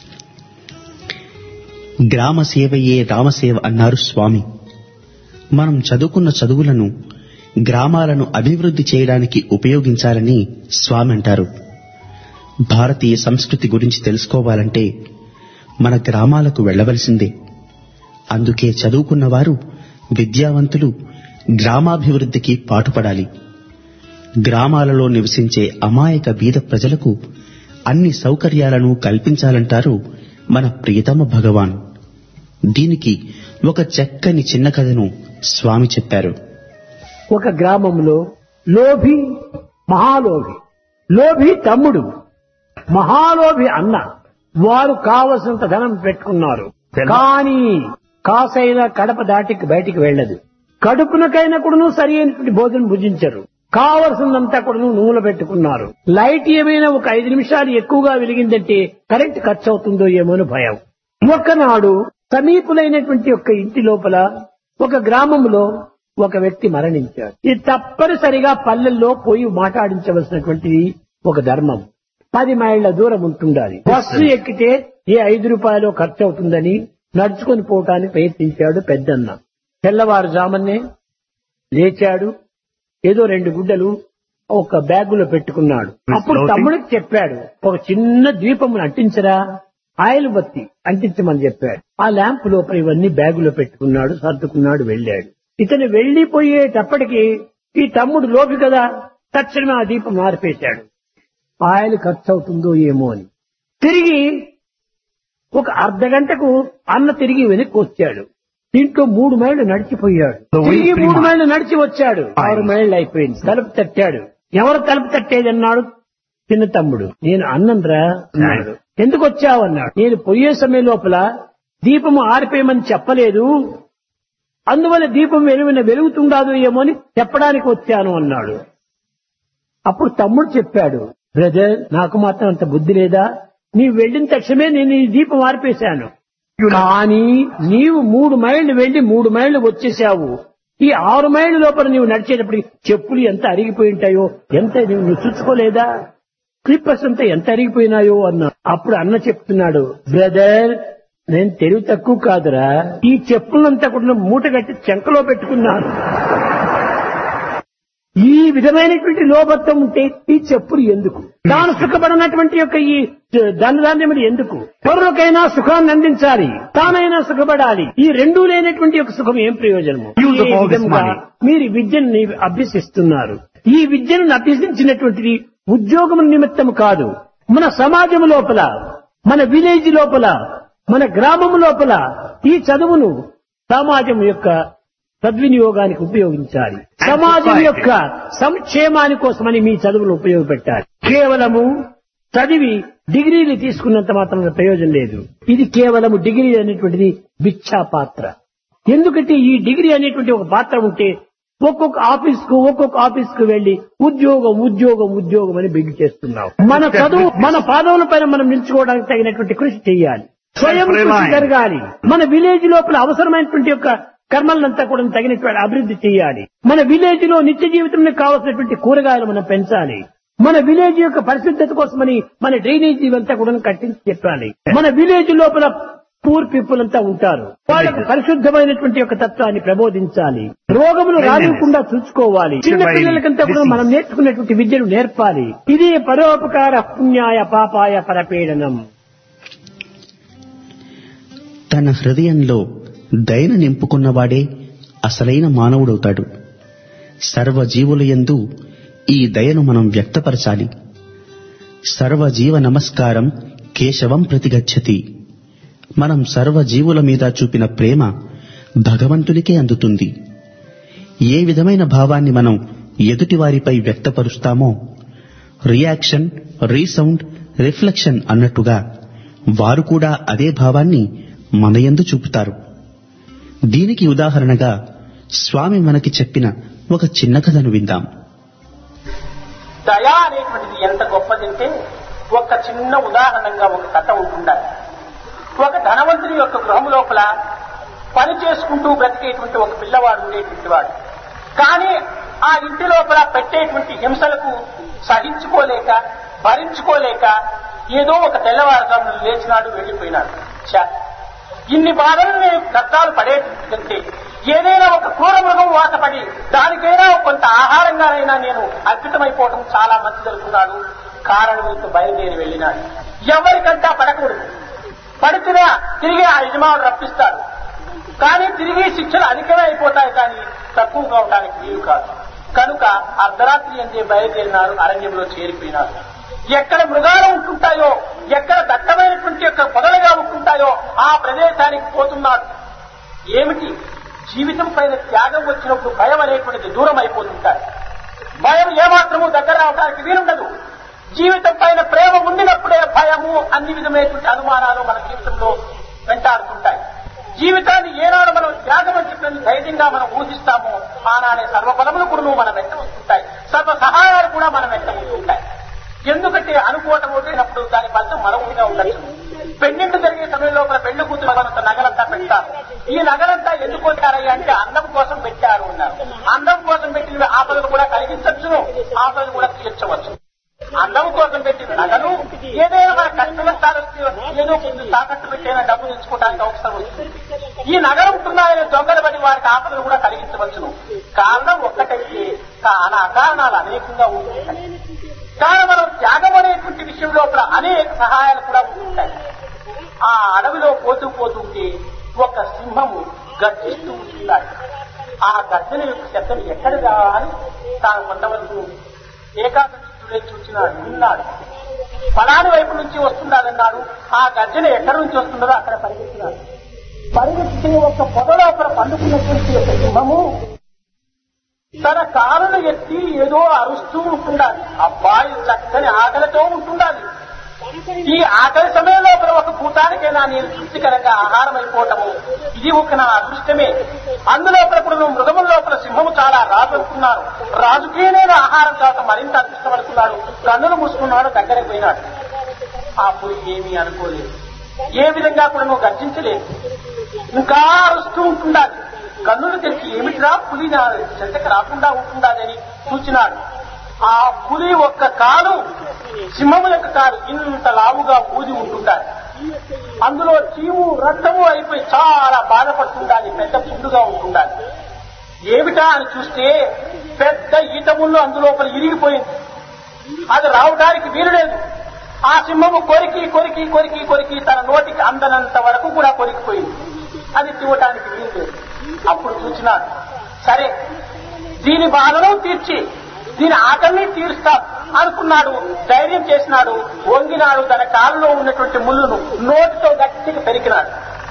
A: గ్రామ సేవయే రామసేవ అన్నారు స్వామి మనం చదువుకున్న చదువులను గ్రామాలను అభివృద్ధి చేయడానికి ఉపయోగించాలని స్వామి అంటారు భారతీయ సంస్కృతి గురించి తెలుసుకోవాలంటే మన గ్రామాలకు వెళ్ళవలసిందే అందుకే చదువుకున్న వారు విద్యావంతులు గ్రామాభివృద్ధికి పాటుపడాలి గ్రామాలలో నివసించే అమాయక బీద ప్రజలకు అన్ని సౌకర్యాలను కల్పించాలంటారు మన ప్రియతమ భగవాన్ దీనికి ఒక చక్కని చిన్న కథను స్వామి చెప్పారు
C: ఒక గ్రామంలో లోభి మహాలోభి లోభి తమ్ముడు మహాలోభి అన్న వారు కావలసినంత ధనం పెట్టుకున్నారు కానీ కాసైన కడప దాటికి బయటికి వెళ్ళదు కడుపునకైనా కూడాను సరి అయినటువంటి భోజనం భుజించరు కావలసినంతా కూడాను నూనె పెట్టుకున్నారు లైట్ ఏమైనా ఒక ఐదు నిమిషాలు ఎక్కువగా వెలిగిందంటే కరెంట్ ఖర్చు అవుతుందో ఏమోని భయం ఒకనాడు సమీపులైనటువంటి ఒక ఇంటి లోపల ఒక గ్రామంలో ఒక వ్యక్తి మరణించాడు ఇది తప్పనిసరిగా పల్లెల్లో పోయి మాట్లాడించవలసినటువంటిది ఒక ధర్మం పది మైళ్ళ దూరం ఉంటుండాలి బస్సు ఎక్కితే ఏ ఐదు రూపాయలు ఖర్చు అవుతుందని నడుచుకొని పోవటానికి ప్రయత్నించాడు పెద్దన్న తెల్లవారుజామునే లేచాడు ఏదో రెండు గుడ్డలు ఒక బ్యాగులో పెట్టుకున్నాడు అప్పుడు తమ్ముడికి చెప్పాడు ఒక చిన్న దీపమును అంటించరా ఆయిల్ బత్తి అంటించమని చెప్పాడు ఆ ల్యాంప్ లోపల ఇవన్నీ బ్యాగులో పెట్టుకున్నాడు సర్దుకున్నాడు వెళ్ళాడు ఇతను వెళ్లిపోయేటప్పటికి ఈ తమ్ముడు లోపి కదా తక్షణమే ఆ దీపం మారిపేశాడు ఆయిల్ ఖర్చు అవుతుందో ఏమో అని తిరిగి ఒక అర్ధ గంటకు అన్న తిరిగి వెనక్కి వచ్చాడు దీంట్లో మూడు మైళ్ళు నడిచిపోయాడు
D: So we
C: తిరిగి
D: three
C: మూడు
D: miles.
C: మైళ్ళు నడిచి వచ్చాడు ఆరు మైళ్ళు అయిపోయింది తలుపు తట్టాడు ఎవరు తలుపు తట్టేది అన్నాడు చిన్న తమ్ముడు నేను అన్నంరా అన్నాడు ఎందుకు వచ్చావు అన్నాడు నేను పోయే సమయం లోపల దీపము ఆరిపోయమని చెప్పలేదు అందువల్ల దీపం వెలుగున వెలుగుతుండదు ఏమో అని చెప్పడానికి వచ్చాను అన్నాడు అప్పుడు తమ్ముడు చెప్పాడు బ్రదర్ నాకు మాత్రం అంత బుద్ధి లేదా నీవు వెళ్ళిన తక్షణమే నేను ఈ దీపం ఆర్పేశాను కానీ నీవు మూడు మైళ్ళు వెళ్లి మూడు మైళ్ళు వచ్చేసావు ఈ ఆరు మైళ్ళ లోపల నీవు నడిచేటప్పటికి చెప్పులు ఎంత అరిగిపోయి ఉంటాయో ఎంత నీవు నువ్వు చూసుకోలేదా క్లిప్పర్స్ అంతా ఎంత అరిగిపోయినాయో అన్నా అప్పుడు అన్న చెప్తున్నాడు బ్రదర్ నేను తెలివి తక్కువ కాదురా ఈ చెప్పులంతా కూడా మూట కట్టి చెంకలో పెట్టుకున్నాను ఈ విధమైనటువంటి లోబత్వం ఉంటే ఈ చెప్పులు ఎందుకు తాను సుఖపడినటువంటి యొక్క ఈ ధనధాన్యములు ఎందుకు పరులకైనా సుఖాన్ని అందించాలి తానైనా సుఖపడాలి ఈ రెండూ లేనటువంటి యొక్క సుఖం ఏం ప్రయోజనము
D: Use of
C: ఈ
D: all this
C: విధంగా
D: money.
C: మీరు విద్యను అభ్యసిస్తున్నారు ఈ విద్యను అభ్యసించినటువంటిది ఉద్యోగం నిమిత్తం కాదు మన సమాజం లోపల మన విలేజ్ లోపల మన గ్రామం లోపల ఈ చదువును సమాజం యొక్క సద్వినియోగానికి ఉపయోగించాలి సమాజం యొక్క సంక్షేమాని కోసమని మీ చదువులు ఉపయోగపెట్టాలి కేవలము చదివి డిగ్రీలు తీసుకున్నంత మాత్రం ప్రయోజనం లేదు ఇది కేవలము డిగ్రీ అనేటువంటిది బిచ్చా పాత్ర ఎందుకంటే ఈ డిగ్రీ అనేటువంటి ఒక పాత్ర ఉంటే ఒక్కొక్క ఆఫీస్ కు ఒక్కొక్క ఆఫీస్ కు వెళ్లి ఉద్యోగం ఉద్యోగం ఉద్యోగం అని బిగ్ చేస్తున్నాం మన చదువు మన పాదముల పైన మనం నిల్చుకోవడానికి తగినటువంటి కృషి చేయాలి స్వయం కృషి జరగాలి మన విలేజ్ లోపల అవసరమైనటువంటి యొక్క కర్మలంతా కూడా తగినటువంటి అభివృద్ధి చేయాలి మన విలేజ్ లో నిత్య జీవితంలో కావాల్సినటువంటి కూరగాయలు మనం పెంచాలి మన విలేజ్ యొక్క పరిశుద్ధత కోసమని మన డ్రైనేజీ అంతా కూడా కట్టించి చెప్పాలి మన విలేజ్ లోపల పూర్ పీపుల్ అంతా ఉంటారు వాళ్ళకు పరిశుద్ధమైనటువంటి యొక్క తత్వాన్ని ప్రబోధించాలి రోగములు రానివ్వకుండా చూసుకోవాలి చిన్న పిల్లలకంతా కూడా మనం నేర్చుకునేటువంటి విద్యను నేర్పాలి ఇది పరోపకార పుణ్యాయ పాపాయ పరపీడనం
A: తన హృదయంలో దయను నింపుకున్నవాడే అసలైన మానవుడవుతాడు సర్వజీవుల యందు ఈ దయను మనం వ్యక్తపరచాలి సర్వజీవ నమస్కారం కేశవం ప్రతిగచ్చతి మనం సర్వజీవుల మీద చూపిన ప్రేమ భగవంతునికే అందుతుంది ఏ విధమైన భావాన్ని మనం ఎదుటివారిపై వ్యక్తపరుస్తామో రియాక్షన్ రీసౌండ్ రిఫ్లెక్షన్ అన్నట్టుగా వారు కూడా అదే భావాన్ని మనయందు చూపుతారు దీనికి ఉదాహరణగా స్వామి మనకి చెప్పిన ఒక చిన్న కథను విందాం
C: దయ అనేటువంటిది ఎంత గొప్పదంటే ఒక చిన్న ఉదాహరణంగా ఒక కథ ఉంటుండాలి ఒక ధనవంతుని యొక్క గృహం లోపల పని చేసుకుంటూ బ్రతికేటువంటి ఒక పిల్లవాడు ఉండేటువంటి వాడు కానీ ఆ ఇంటి లోపల పెట్టేటువంటి హింసలకు సహించుకోలేక భరించుకోలేక ఏదో ఒక తెల్లవారుజామున లేచినాడు వెళ్లిపోయినాడు ఛ! ఇన్ని బాధలు నేను కష్టాలు పడేటంటే ఏదైనా ఒక క్రూర మృగం వాసపడి దానికైనా కొంత ఆహారంగానైనా నేను అర్పితమైపోవడం చాలా మంచిదనుకున్నాడు కారణంతో బయలుదేరి వెళ్ళినాడు ఎవరికంటా పడకూడదు పడితేనే తిరిగి ఆ యజమానుడు రప్పిస్తాడు కానీ తిరిగి శిక్షలు అధికమే అయిపోతాయి కానీ తక్కువ కావడానికి వీలు కాదు కనుక అర్ధరాత్రి అంతే బయలుదేరినారు అరణ్యంలో చేరిపోయినారు ఎక్కడ మృగాలు ఉంటుంటాయో ఎక్కడ దట్టమైనటువంటి యొక్క పొదలుగా ఉంటుంటాయో ఆ ప్రదేశానికి పోతున్నాడు ఏమిటి జీవితం పైన త్యాగం వచ్చినప్పుడు భయం అనేటువంటిది దూరం అయిపోతుంటాయి భయం ఏమాత్రము దగ్గర రావడానికి వీలుండదు జీవితం పైన ప్రేమ ఉండినప్పుడే భయము అన్ని విధమైనటువంటి అనుమానాలు మన జీవితంలో వెంటాడుతుంటాయి జీవితాన్ని ఏనాడు మనం త్యాగం అని చెప్పిన ధైర్యంగా మనం ఊహిస్తామో ఆనాడే సర్వబలములు కూడా మన వెంట వస్తుంటాయి సర్వ సహాయాలు కూడా మన వెంట ఉంటుంటాయి ఎందుకంటే అనుకోవటం ఒకటినప్పుడు దాని ఫలితం మరొకటిగా ఉండొచ్చు పెళ్లింటి జరిగే సమయంలో ఒక పెళ్లి కూతురు మనంత నగలంతా పెట్టారు ఈ నగలంతా ఎందుకు వచ్చారయ్యా అంటే అందం కోసం పెట్టారు అన్నారు అందం కోసం పెట్టిన ఆపదలు కూడా కలిగించవచ్చును ఆపదలు కూడా తీర్చవచ్చు అందం కోసం పెట్టిన నగలు ఏదైనా మన కష్టనష్టాలు వస్తే ఏదో కొంచెం తాకట్టు పెట్టైనా డబ్బు తెచ్చుకోవడానికి అవసరం వస్తుంది ఈ నగలు ఉంటున్నాయని దొంగలు బట్టి వారికి ఆపదలు కూడా కలిగించవచ్చును కారణం ఒక్కటైతే కాన అకారణాలు అనేకంగా ఉంటాయి కానీ మనం త్యాగం అనేటువంటి విషయం లోపల అనేక సహాయాలు కూడా ఉంటుంటాయి ఆ అడవిలో పోతూ పోతుంటే ఒక సింహము గర్జిస్తూ ఉంటున్నాడు ఆ గర్జన యొక్క శబ్దం ఎక్కడ అని తాను కొంతవరకు ఏకాగ్రచిత్తుడే చూచినాడు విన్నాడు ఫలాని వైపు నుంచి వస్తున్నాడన్నాడు ఆ గర్జన ఎక్కడి నుంచి వస్తుందో అక్కడ పరిగెత్తినాడు
G: పరిగెత్తి ఒక పొద లోపల పండుకున్నటువంటి ఒక సింహము తన కారును ఎత్తి ఏదో అరుస్తూ ఉంటుండాలి అబ్బాయి చక్కని ఆకలితో ఉంటుండాలి ఈ ఆకలి సమయం లోపల ఒక భూతానికైనా నేను తృప్తికరంగా ఆహారం అయిపోవటము ఇది ఒక నా అదృష్టమే అందులోపల ఇప్పుడు నువ్వు మృగముల లోపల సింహము చాలా రాజు అనుకున్నాను రాజుకే నేను ఆహారం కావటం మరింత అదృష్టం అనుకున్నాడు కన్నులు మూసుకున్నాడు దగ్గరకు పోయినాడు ఆ పులి ఏమీ అనుకోలేదు ఏ విధంగా కూడా నువ్వు గర్జించలేదు ఇంకా అరుస్తూ ఉంటుండాలి కన్నులు తెరిచి ఏమిటిరా పులి నా చెంతకు రాకుండా ఉంటుండాలని చూచినాడు ఆ పులి ఒక్క కాలు సింహము యొక్క కాలు ఇంత లావుగా ఊది ఉంటుండాలి అందులో చీము రక్తము అయిపోయి చాలా బాధపడుతుండాలి పెద్ద పుండుగా ఉంటుండాలి ఏమిటా అని చూస్తే పెద్ద ఈత ముళ్ళు అందులోపల ఇరిగిపోయింది అది రావడానికి వీలు లేదు ఆ సింహము కొరికి కొరికి కొరికి కొరికి తన నోటికి అందనంత వరకు కూడా కొరికిపోయింది అది తివ్వటానికి వీలు లేదు అప్పుడు చూసినాడు సరే దీని బాధను తీర్చి దీని ఆకలిని తీరుస్తాం అనుకున్నాడు ధైర్యం చేసినాడు వంగినాడు తన కాలులో ఉన్నటువంటి ముళ్ళును నోటితో గట్టిగా పెరికినాడు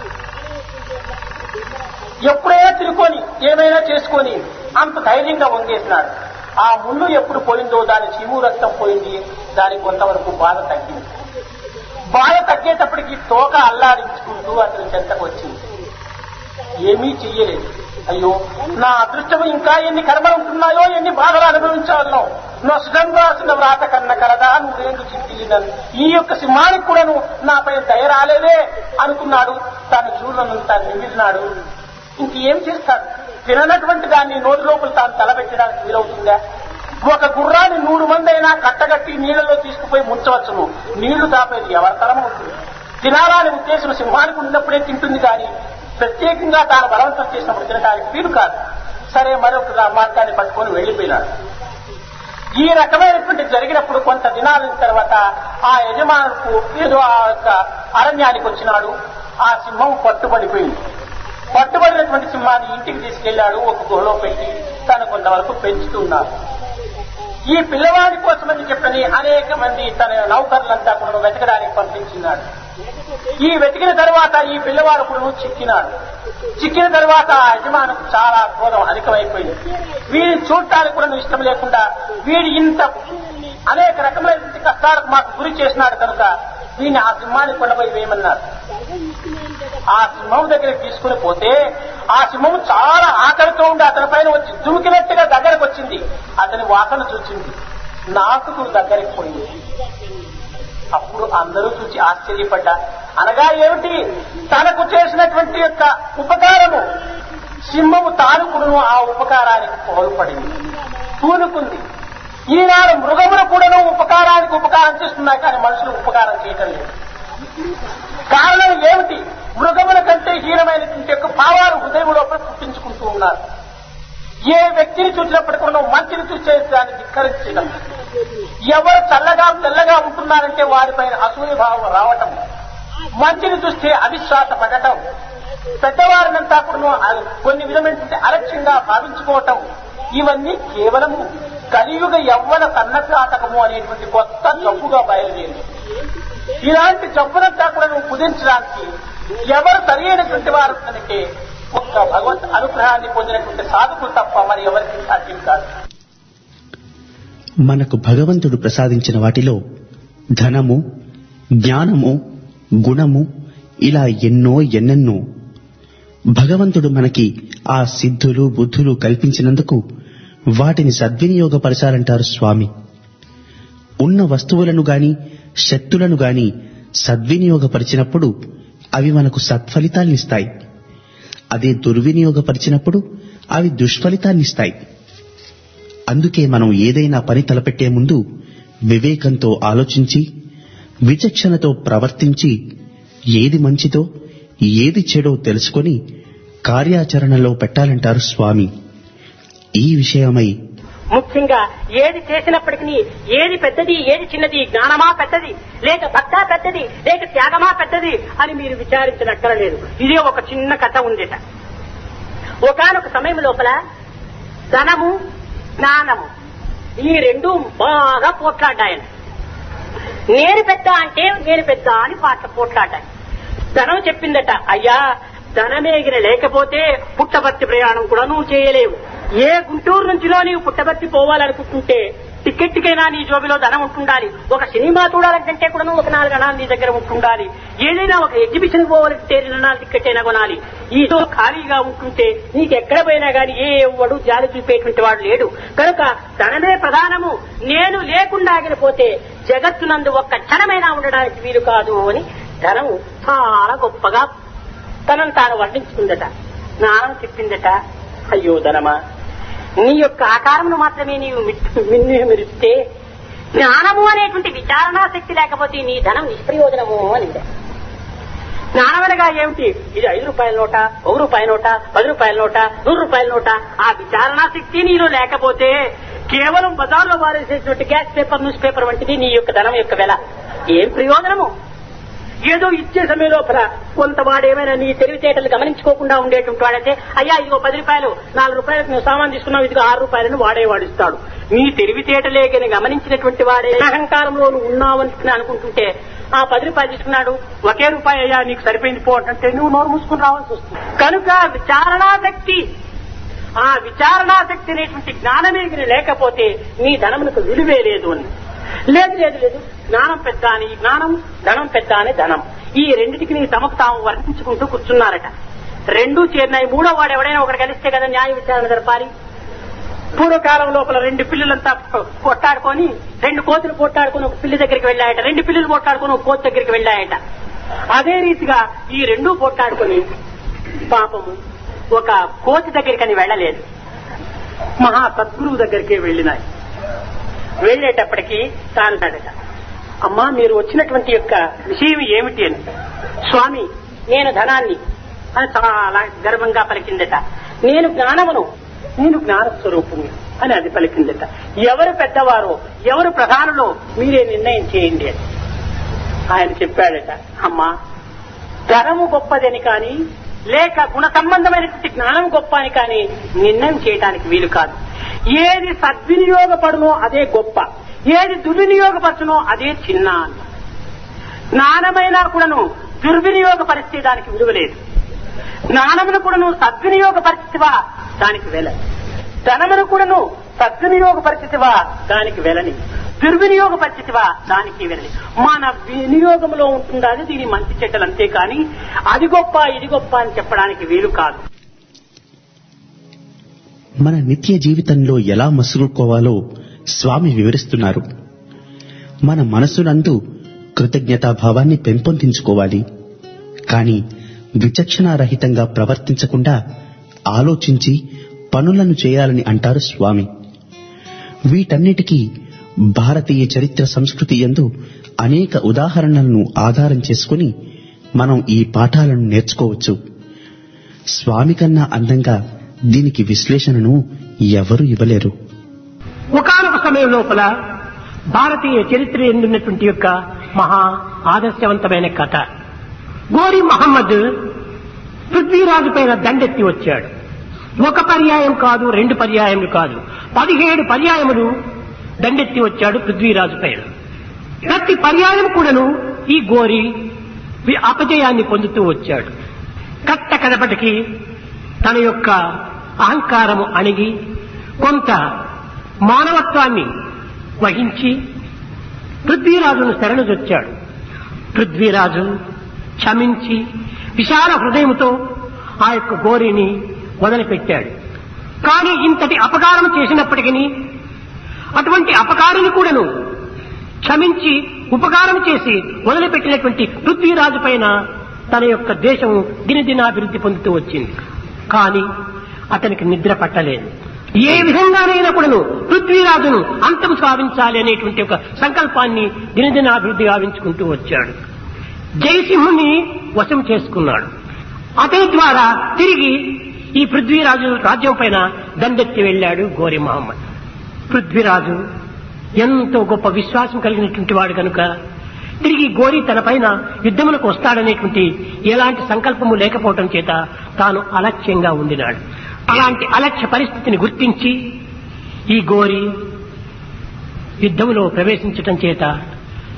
G: ఎప్పుడైనా తిరుకొని ఏమైనా చేసుకొని అంత ధైర్యంగా వంగేసినాడు ఆ ముళ్ళు ఎప్పుడు పోయిందో దాని చీము రక్తం పోయింది దానికి కొంతవరకు బాధ తగ్గింది బాధ తగ్గేటప్పటికి తోక అల్లాడించుకుంటూ అతని చెంతకు వచ్చింది ఏమీ చెయ్యలేదు అయ్యో నా అదృష్టం ఇంకా ఎన్ని కర్మలు ఉంటున్నాయో ఎన్ని బాధలు అనుభవించాలనో నష్టం రాసిన వ్రాత కన్న కలదా నువ్వేందు చింతిల్లినను ఈ యొక్క సింహానికి కూడాను నాపై దయ రాలేదే అనుకున్నాడు తాను చూడనంతా నిమిరినాడు ఇంకేం చేస్తాడు తిననటువంటి దాన్ని నోటి లోపల తాను తలబెట్టడానికి వీలవుతుందా ఒక గుర్రాన్ని నూరు మంది అయినా కట్టగట్టి నీళ్లలో తీసుకుపోయి ముంచవచ్చును నీళ్లు తాపేది ఎవరి తరం అవుతుంది తినాలని ఉద్దేశం సింహానికి ఉన్నప్పుడే తింటుంది కానీ ప్రత్యేకంగా తాను బలవంతం చేసినప్పుడు తినడానికి వీలు కాదు సరే మరొక మార్గాన్ని పట్టుకొని వెళ్లిపోయినాడు ఈ రకమైనటువంటి జరిగినప్పుడు కొంత దినాల తర్వాత ఆ యజమానుకు ఏదో ఆ యొక్క అరణ్యానికి వచ్చినాడు ఆ సింహం పట్టుబడిపోయింది పట్టుబడినటువంటి సింహాన్ని ఇంటికి తీసుకెళ్లాడు ఒక గుహలో పెట్టి తను కొంతవరకు పెంచుతున్నారు ఈ పిల్లవాడి కోసమని చెప్పని అనేక మంది తన నౌకర్లంతా కూడా వెతకడానికి పంపించినాడు ఈ వెతికిన తర్వాత ఈ పిల్లవాడు కూడా చిక్కినాడు చిక్కిన తర్వాత ఆ యజమానుకు చాలా క్రోధం అధికమైపోయింది వీడిని చూడటానికి కూడా ఇష్టం లేకుండా వీడి ఇంత అనేక రకమైన కష్టాలకు మాకు గురి చేసినాడు కనుక వీడిని ఆ సింహాన్ని కొండపై వేయమన్నారు ఆ సింహం దగ్గరికి తీసుకుని పోతే ఆ సింహం చాలా ఆకలితో ఉండి అతని పైన వచ్చి దుమికినట్టుగా దగ్గరకు వచ్చింది అతని వాసన చూసింది నాకుకు దగ్గరికి పోయింది అప్పుడు అందరూ చూసి ఆశ్చర్యపడ్డా అనగా ఏమిటి తనకు చేసినటువంటి యొక్క ఉపకారము సింహము తాను కూడాను ఆ ఉపకారానికి పాల్పడింది పూనుకుంది ఈనాడు మృగములు కూడాను ఉపకారానికి ఉపకారం చేస్తున్నాయి కానీ మనుషులు ఉపకారం చేయటం లేదు కారణం ఏమిటి మృగముల కంటే హీనమైనటువంటి యొక్క భావాలు హృదయం లోపల పుట్టించుకుంటూ ఉన్నారు ఏ వ్యక్తిని చూసినప్పటికీ కూడా మంచిని చూసే దాన్ని ధిక్కరించడం ఎవరు చల్లగా తెల్లగా ఉంటున్నారంటే వారిపైన అసూయ భావం రావటం మంచిని చూస్తే అవిశ్వాస పడటం పెద్దవారినంతా కూడా కొన్ని విధమైనటువంటి అలక్ష్యంగా భావించుకోవటం ఇవన్నీ కేవలము కలియుగ యవ్వన సన్నకాటకము అనేటువంటి కొత్త జబ్బుగా బయలుదేరింది ఇలాంటి జబ్బునంతా కూడా నువ్వు కుదించడానికి ఎవరు సరైనటువంటి వారు అంటే ఒక్క భగవత్ అనుగ్రహాన్ని పొందినటువంటి సాధకులు తప్ప మరి ఎవరికి సాధ్యం కాదు
A: మనకు భగవంతుడు ప్రసాదించిన వాటిలో ధనము జ్ఞానము గుణము ఇలా ఎన్నో ఎన్నెన్నో భగవంతుడు మనకి ఆ సిద్ధులు బుద్ధులు కల్పించినందుకు వాటిని సద్వినియోగపరచాలంటారు స్వామి ఉన్న వస్తువులను గాని శక్తులను గాని సద్వినియోగపరిచినప్పుడు అవి మనకు సత్ఫలితాన్నిస్తాయి అదే దుర్వినియోగపరిచినప్పుడు అవి దుష్ఫలితాన్నిస్తాయి అందుకే మనం ఏదైనా పని తలపెట్టే ముందు వివేకంతో ఆలోచించి విచక్షణతో ప్రవర్తించి ఏది మంచిదో ఏది చెడో తెలుసుకొని కార్యాచరణలో పెట్టాలంటారు స్వామి ఈ విషయమై
C: ముఖ్యంగా ఏది చేసినప్పటికీ ఏది పెద్దది ఏది చిన్నది జ్ఞానమా పెద్దది లేక భక్త పెద్దది లేక త్యాగమా పెద్దది అని మీరు విచారించనక్కరలేదు ఇదే ఒక చిన్న కథ ఉందిట ఒకనొక సమయం లోపల ధనము జ్ఞానము ఈ రెండు బాగా పోట్లాడాయని నేను పెద్ద అంటే నేను పెద్ద అని పాట పోట్లాడాయి ధనం చెప్పిందట అయ్యా
G: ధనమేగిన లేకపోతే పుట్టబర్తి ప్రయాణం కూడా నువ్వు చేయలేవు ఏ గుంటూరు నుంచిలో నీవు పుట్టబర్తి పోవాలనుకుంటుంటే టికెట్కైనా నీ జోబిలో ధనం ఉంటుండాలి ఒక సినిమా చూడాలంటే కూడా నువ్వు ఒక నాలుగు అణాలు నీ దగ్గర ఉంటుండాలి ఏదైనా ఒక ఎగ్జిబిషన్ పోవాలంటే రెండు అణాలు టికెట్ అయినా కొనాలి ఈతో ఖాళీగా ఉంటుంటే నీకు ఎక్కడ పోయినా గానీ ఏ ఎవ్వడు జాలి చూపేటువంటి వాడు లేడు కనుక ధనమే ప్రధానము నేను లేకుండా ఆగిపోతే జగత్తునందు ఒక్క క్షణమైనా ఉండడానికి వీలు కాదు అని ధనము చాలా గొప్పగా తనను తాను వర్ణించుకుందట జ్ఞానం చెప్పిందట అయ్యో ధనమా నీ యొక్క ఆకారమును మాత్రమే నీవు మిరిస్తే జ్ఞానము అనేటువంటి విచారణా శక్తి లేకపోతే నీ ధనం నిష్ప్రయోజనము అని జ్ఞానమనగా ఏమిటి ఇది ఐదు రూపాయల నోట ఒక రూపాయల నోట పది రూపాయల నోట నూరు రూపాయల నోట ఆ విచారణా శక్తి నీలో లేకపోతే కేవలం బజార్లో వారేసేటువంటి గ్యాస్ పేపర్ న్యూస్ పేపర్ వంటిది నీ యొక్క ధనం యొక్క వెల ఏం ప్రయోజనము ఏదో ఇచ్చే సమయం లోపల కొంత వాడేమైనా నీ తెలివితేటలు గమనించుకోకుండా ఉండేటువంటి వాడైతే అయ్యా ఇదిగో పది రూపాయలు నాలుగు రూపాయలకు నువ్వు సామాన్ తీసుకున్నావు ఇదిగో ఆరు రూపాయలను వాడేవాడు ఇస్తాడు నీ తెలివితేటలే కానీ గమనించినటువంటి వాడే అహంకారంలో నువ్వు ఉన్నావని అనుకుంటుంటే ఆ పది రూపాయలు తీసుకున్నాడు ఒకే రూపాయి అయ్యా నీకు సరిపోయింది పో అంటే నువ్వు నోరు మూసుకుని రావాల్సి వస్తుంది కనుక విచారణా శక్తి ఆ విచారణా శక్తి అనేటువంటి జ్ఞానమే గిని లేకపోతే నీ ధనమునకు విలువే లేదు అని లేదు లేదు లేదు జ్ఞానం పెద్ద అని జ్ఞానం ధనం పెద్ద అని ధనం ఈ రెండిటికి నీ తమకు తాము వర్ణించుకుంటూ కూర్చున్నారట రెండూ చేరినాయి మూడో వాడు ఎవడైనా ఒకటి కలిస్తే కదా న్యాయ విచారణ జరపాలి పూర్వకాలం లోపల రెండు పిల్లులంతా కొట్టాడుకొని రెండు కోతులు కొట్టాడుకొని ఒక పిల్లి దగ్గరికి వెళ్ళాయట రెండు పిల్లులు కొట్టాడుకొని ఒక కోతి దగ్గరికి వెళ్ళాయట అదే రీతిగా ఈ రెండూ కొట్టాడుకొని పాపము ఒక కోతి దగ్గరికని వెళ్ళలేదు మహా సద్గురువు దగ్గరికి వెళ్ళినాయి వెళ్ళేటప్పటికి తానున్నాడట అమ్మా మీరు వచ్చినటువంటి యొక్క విషయం ఏమిటి అని స్వామి నేను ధనాన్ని అని చాలా గర్వంగా పలికిందట నేను జ్ఞానమును నేను జ్ఞాన స్వరూపుని అని అది పలికిందట ఎవరు పెద్దవారో ఎవరు ప్రధానులో మీరే నిర్ణయం చేయండి అని ఆయన చెప్పాడట అమ్మా ధనము గొప్పదని కానీ లేక గుణ సంబంధమైనటువంటి జ్ఞానం గొప్ప అని కానీ నిర్ణయం చేయడానికి వీలు కాదు ఏది సద్వినియోగపడునో అదే గొప్ప ఏది దుర్వినియోగపరచునో అదే చిన్న అన్న జ్ఞానమైనా కూడాను దుర్వినియోగపరిస్తే దానికి విలువ లేదు జ్ఞానమును కూడాను సద్వినియోగపరిచితివా దానికి వెల ధనమును కూడాను సద్వినియోగపరిచితివా దానికి వెలని దుర్వినియోగపరిచితివా దానికి వెలని మన వినియోగంలో ఉంటుండాలి దీని మంచి చెడ్డలు అంతే కానీ అది గొప్ప ఇది గొప్ప అని చెప్పడానికి వీలు కాదు
A: మన నిత్య జీవితంలో ఎలా మసులుకోవాలో స్వామి వివరిస్తున్నారు మన మనసునందు కృతజ్ఞతాభావాన్ని పెంపొందించుకోవాలి కాని విచక్షణారహితంగా ప్రవర్తించకుండా ఆలోచించి పనులను చేయాలని అంటారు స్వామి వీటన్నిటికీ భారతీయ చరిత్ర సంస్కృతి యందు అనేక ఉదాహరణలను ఆధారం చేసుకుని మనం ఈ పాఠాలను నేర్చుకోవచ్చు స్వామి కన్నా అందంగా దీనికి విశ్లేషణను ఎవరు ఇవ్వలేరు
C: ఒకనొక సమయం లోపల భారతీయ చరిత్ర ఎందున్నటువంటి యొక్క మహా ఆదర్శవంతమైన కథ గోరి మహమ్మద్ పృథ్వీరాజు పైన దండెత్తి వచ్చాడు ఒక పర్యాయం కాదు రెండు పర్యాయములు కాదు పదిహేడు పర్యాయములు దండెత్తి వచ్చాడు పృథ్వీరాజు పైన ప్రతి పర్యాయం కూడాను ఈ గోరి వి- అపజయాన్ని పొందుతూ వచ్చాడు కట్ట కడపటికి తన యొక్క అహంకారము అణిగి కొంత మానవత్వాన్ని వహించి పృథ్వీరాజును శరణుజొచ్చాడు పృథ్వీరాజు క్షమించి విశాల హృదయంతో ఆ యొక్క గోరిని వదిలిపెట్టాడు కానీ ఇంతటి అపకారం చేసినప్పటికీ అటువంటి అపకారిని కూడాను క్షమించి ఉపకారం చేసి వదిలిపెట్టినటువంటి పృథ్వీరాజు పైన తన యొక్క దేశం దినదినాభివృద్ధి పొందుతూ వచ్చింది కానీ అతనికి నిద్ర పట్టలేదు ఏ విధంగానైనా కూడాను పృథ్వీరాజును అంతం సాధించాలి అనేటువంటి ఒక సంకల్పాన్ని దినదినాభివృద్ధి గావించుకుంటూ వచ్చాడు జయసింహుని వశం చేసుకున్నాడు అతని ద్వారా తిరిగి ఈ పృథ్వీరాజు రాజ్యం పైన దండెత్తి వెళ్ళాడు గోరి మహమ్మద్ పృథ్వీరాజు ఎంతో గొప్ప విశ్వాసం కలిగినటువంటి వాడు కనుక తిరిగి గోరి తన పైన యుద్ధములకు వస్తాడనేటువంటి ఎలాంటి సంకల్పము లేకపోవటం చేత తాను అలక్ష్యంగా ఉండినాడు అలాంటి అలక్ష్య పరిస్థితిని గుర్తించి ఈ గోరి యుద్ధములో ప్రవేశించటం చేత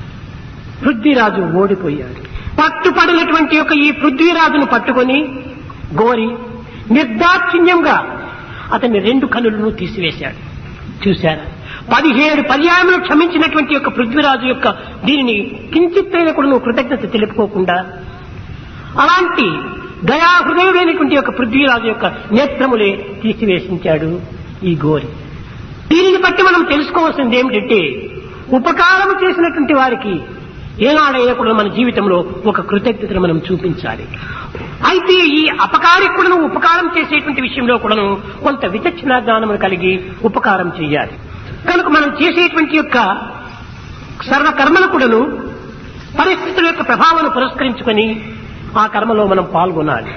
C: పృథ్వీరాజు ఓడిపోయాడు పట్టుపడినటువంటి యొక్క ఈ పృథ్వీరాజును పట్టుకొని గోరి నిర్దాక్షిణ్యంగా అతని రెండు కనులను తీసివేశాడు చూశారా పదిహేడు పర్యాయములు క్షమించినటువంటి యొక్క పృథ్వీరాజు యొక్క దీనిని కించిత్తైన కూడా నువ్వు కృతజ్ఞత తెలుపుకోకుండా అలాంటి దయా హృదయుడైనటువంటి యొక్క పృథ్వీరాజు యొక్క నేత్రములే తీసివేసించాడు ఈ గోరి దీనిని బట్టి మనం తెలుసుకోవాల్సింది ఏమిటంటే ఉపకారం చేసినటువంటి వారికి ఏనాడైనా కూడా మన జీవితంలో ఒక కృతజ్ఞతను మనం చూపించాలి అయితే ఈ అపకారి కూడాను ఉపకారం చేసేటువంటి విషయంలో కూడాను కొంత విచక్షణ జ్ఞానం కలిగి ఉపకారం చేయాలి కనుక మనం చేసేటువంటి యొక్క సర్వ కర్మలు కూడాను పరిస్థితుల యొక్క ప్రభావాన్ని పురస్కరించుకొని ఆ కర్మలో మనం పాల్గొనాలి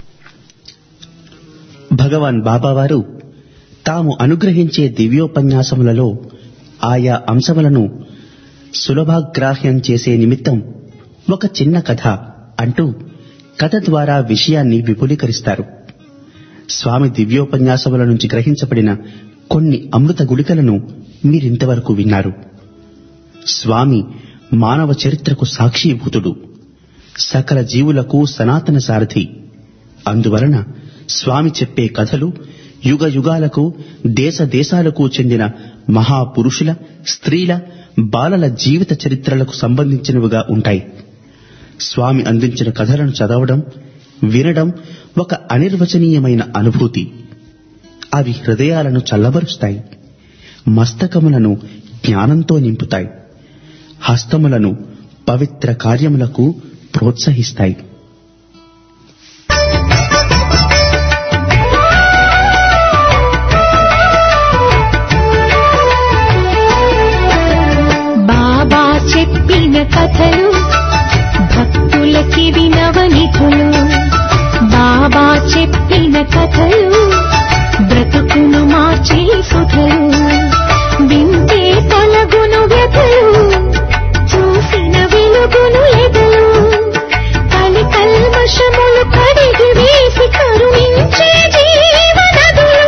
A: భగవాన్ బాబావారు తాము అనుగ్రహించే దివ్యోపన్యాసములలో ఆయా అంశములను సులభాగ్రాహ్యం చేసే నిమిత్తం ఒక చిన్న కథ అంటూ కథ ద్వారా విషయాన్ని విపులీకరిస్తారు స్వామి దివ్యోపన్యాసముల నుంచి గ్రహించబడిన కొన్ని అమృత గుళికలను మీరింతవరకు విన్నారు స్వామి మానవ చరిత్రకు సాక్షీభూతుడు సకల జీవులకు సనాతన సారథి అందువలన స్వామి చెప్పే కథలు యుగ యుగాలకు దేశ దేశాలకు చెందిన మహాపురుషుల స్త్రీల బాలల జీవిత చరిత్రలకు సంబంధించినవిగా ఉంటాయి స్వామి అందించిన కథలను చదవడం వినడం ఒక అనిర్వచనీయమైన అనుభూతి అవి హృదయాలను చల్లబరుస్తాయి మస్తకములను జ్ఞానంతో నింపుతాయి హస్తములను పవిత్ర కార్యములకు ప్రోత్సహిస్తాయి
B: బాబా చెప్పిన కథలు భక్తులకి వినవనిధులు బాబా చెప్పిన కథలు బ్రతుకును మార్చే సుధలు వింటే తొలగును వ్యధలు చూసిన వెలుగును ఎదలు కలి కల్మషములు కడిగి వేసి కరుణించే జీవనదులు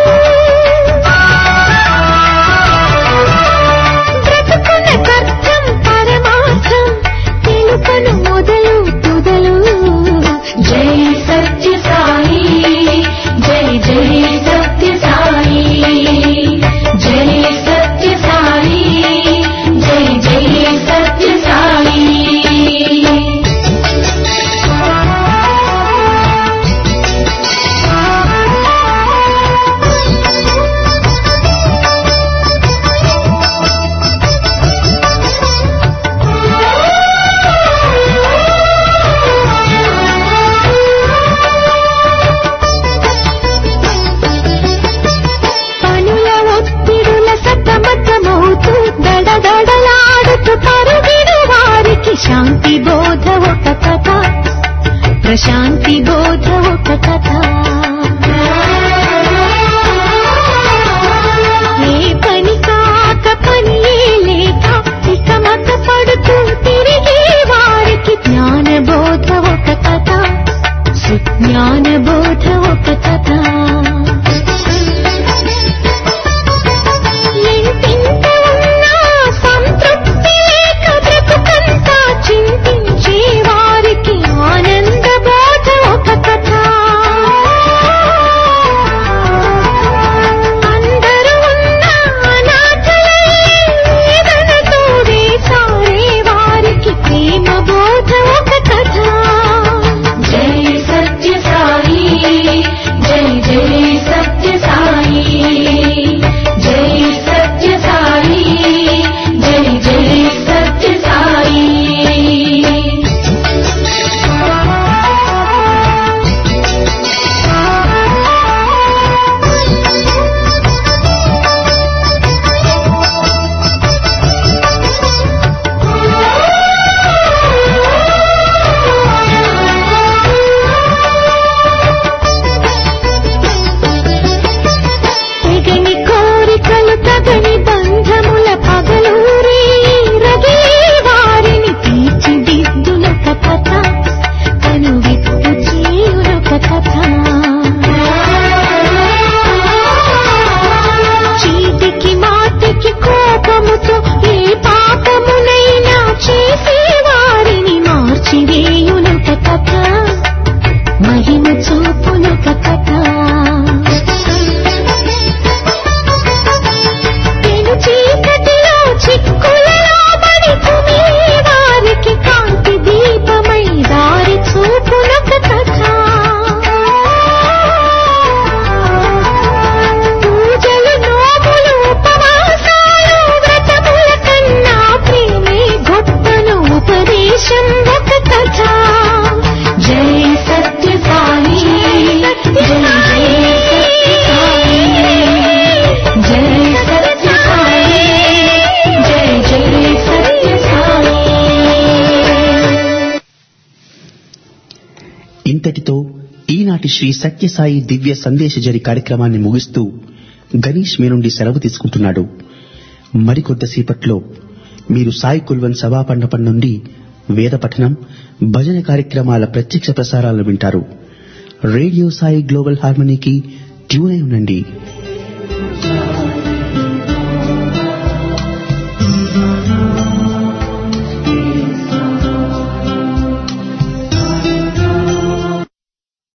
B: బ్రతుకున కర్థం పరమార్థం తెలుపను మొదలు తుదలు జై సత్య సాయి జై జై సత్య సాయి జై సత్య సాయి జై జై సత్య సాయి పనుల ఒత్తిడుల సతమతమవుతూ దడదడలాడుతూ పరుగిడు వారికి శాంతి బోధ ఒక కథ ప్రశాంతి బోధ ఒక కథ ఏ పని కాక పని లేక ఇక మత పడుతూ తిరిగే వారికి జ్ఞాన బోధ ఒక కథ సుజ్ఞాన బోధ ఒక కథ ఎంతింత ఉన్నా సంతృప్తి లేక బ్రతుకంతా చింతించే వారికి ఆనంద బోధ ఒక కథ
A: ఇంతటితో ఈనాటి శ్రీ సత్యసాయి దివ్య సందేశజరి కార్యక్రమాన్ని ముగిస్తూ గణేష్ మీ నుండి సెలవు తీసుకుంటున్నాడు మరికొద్దిసేపట్లో మీరు సాయి కుల్వన్ సభాపండపం నుండి వేద పఠనం భజన కార్యక్రమాల ప్రత్యక్ష ప్రసారాలను వింటారు రేడియో సాయి గ్లోబల్ హార్మనీకి ట్యూన్ అయి ఉండండి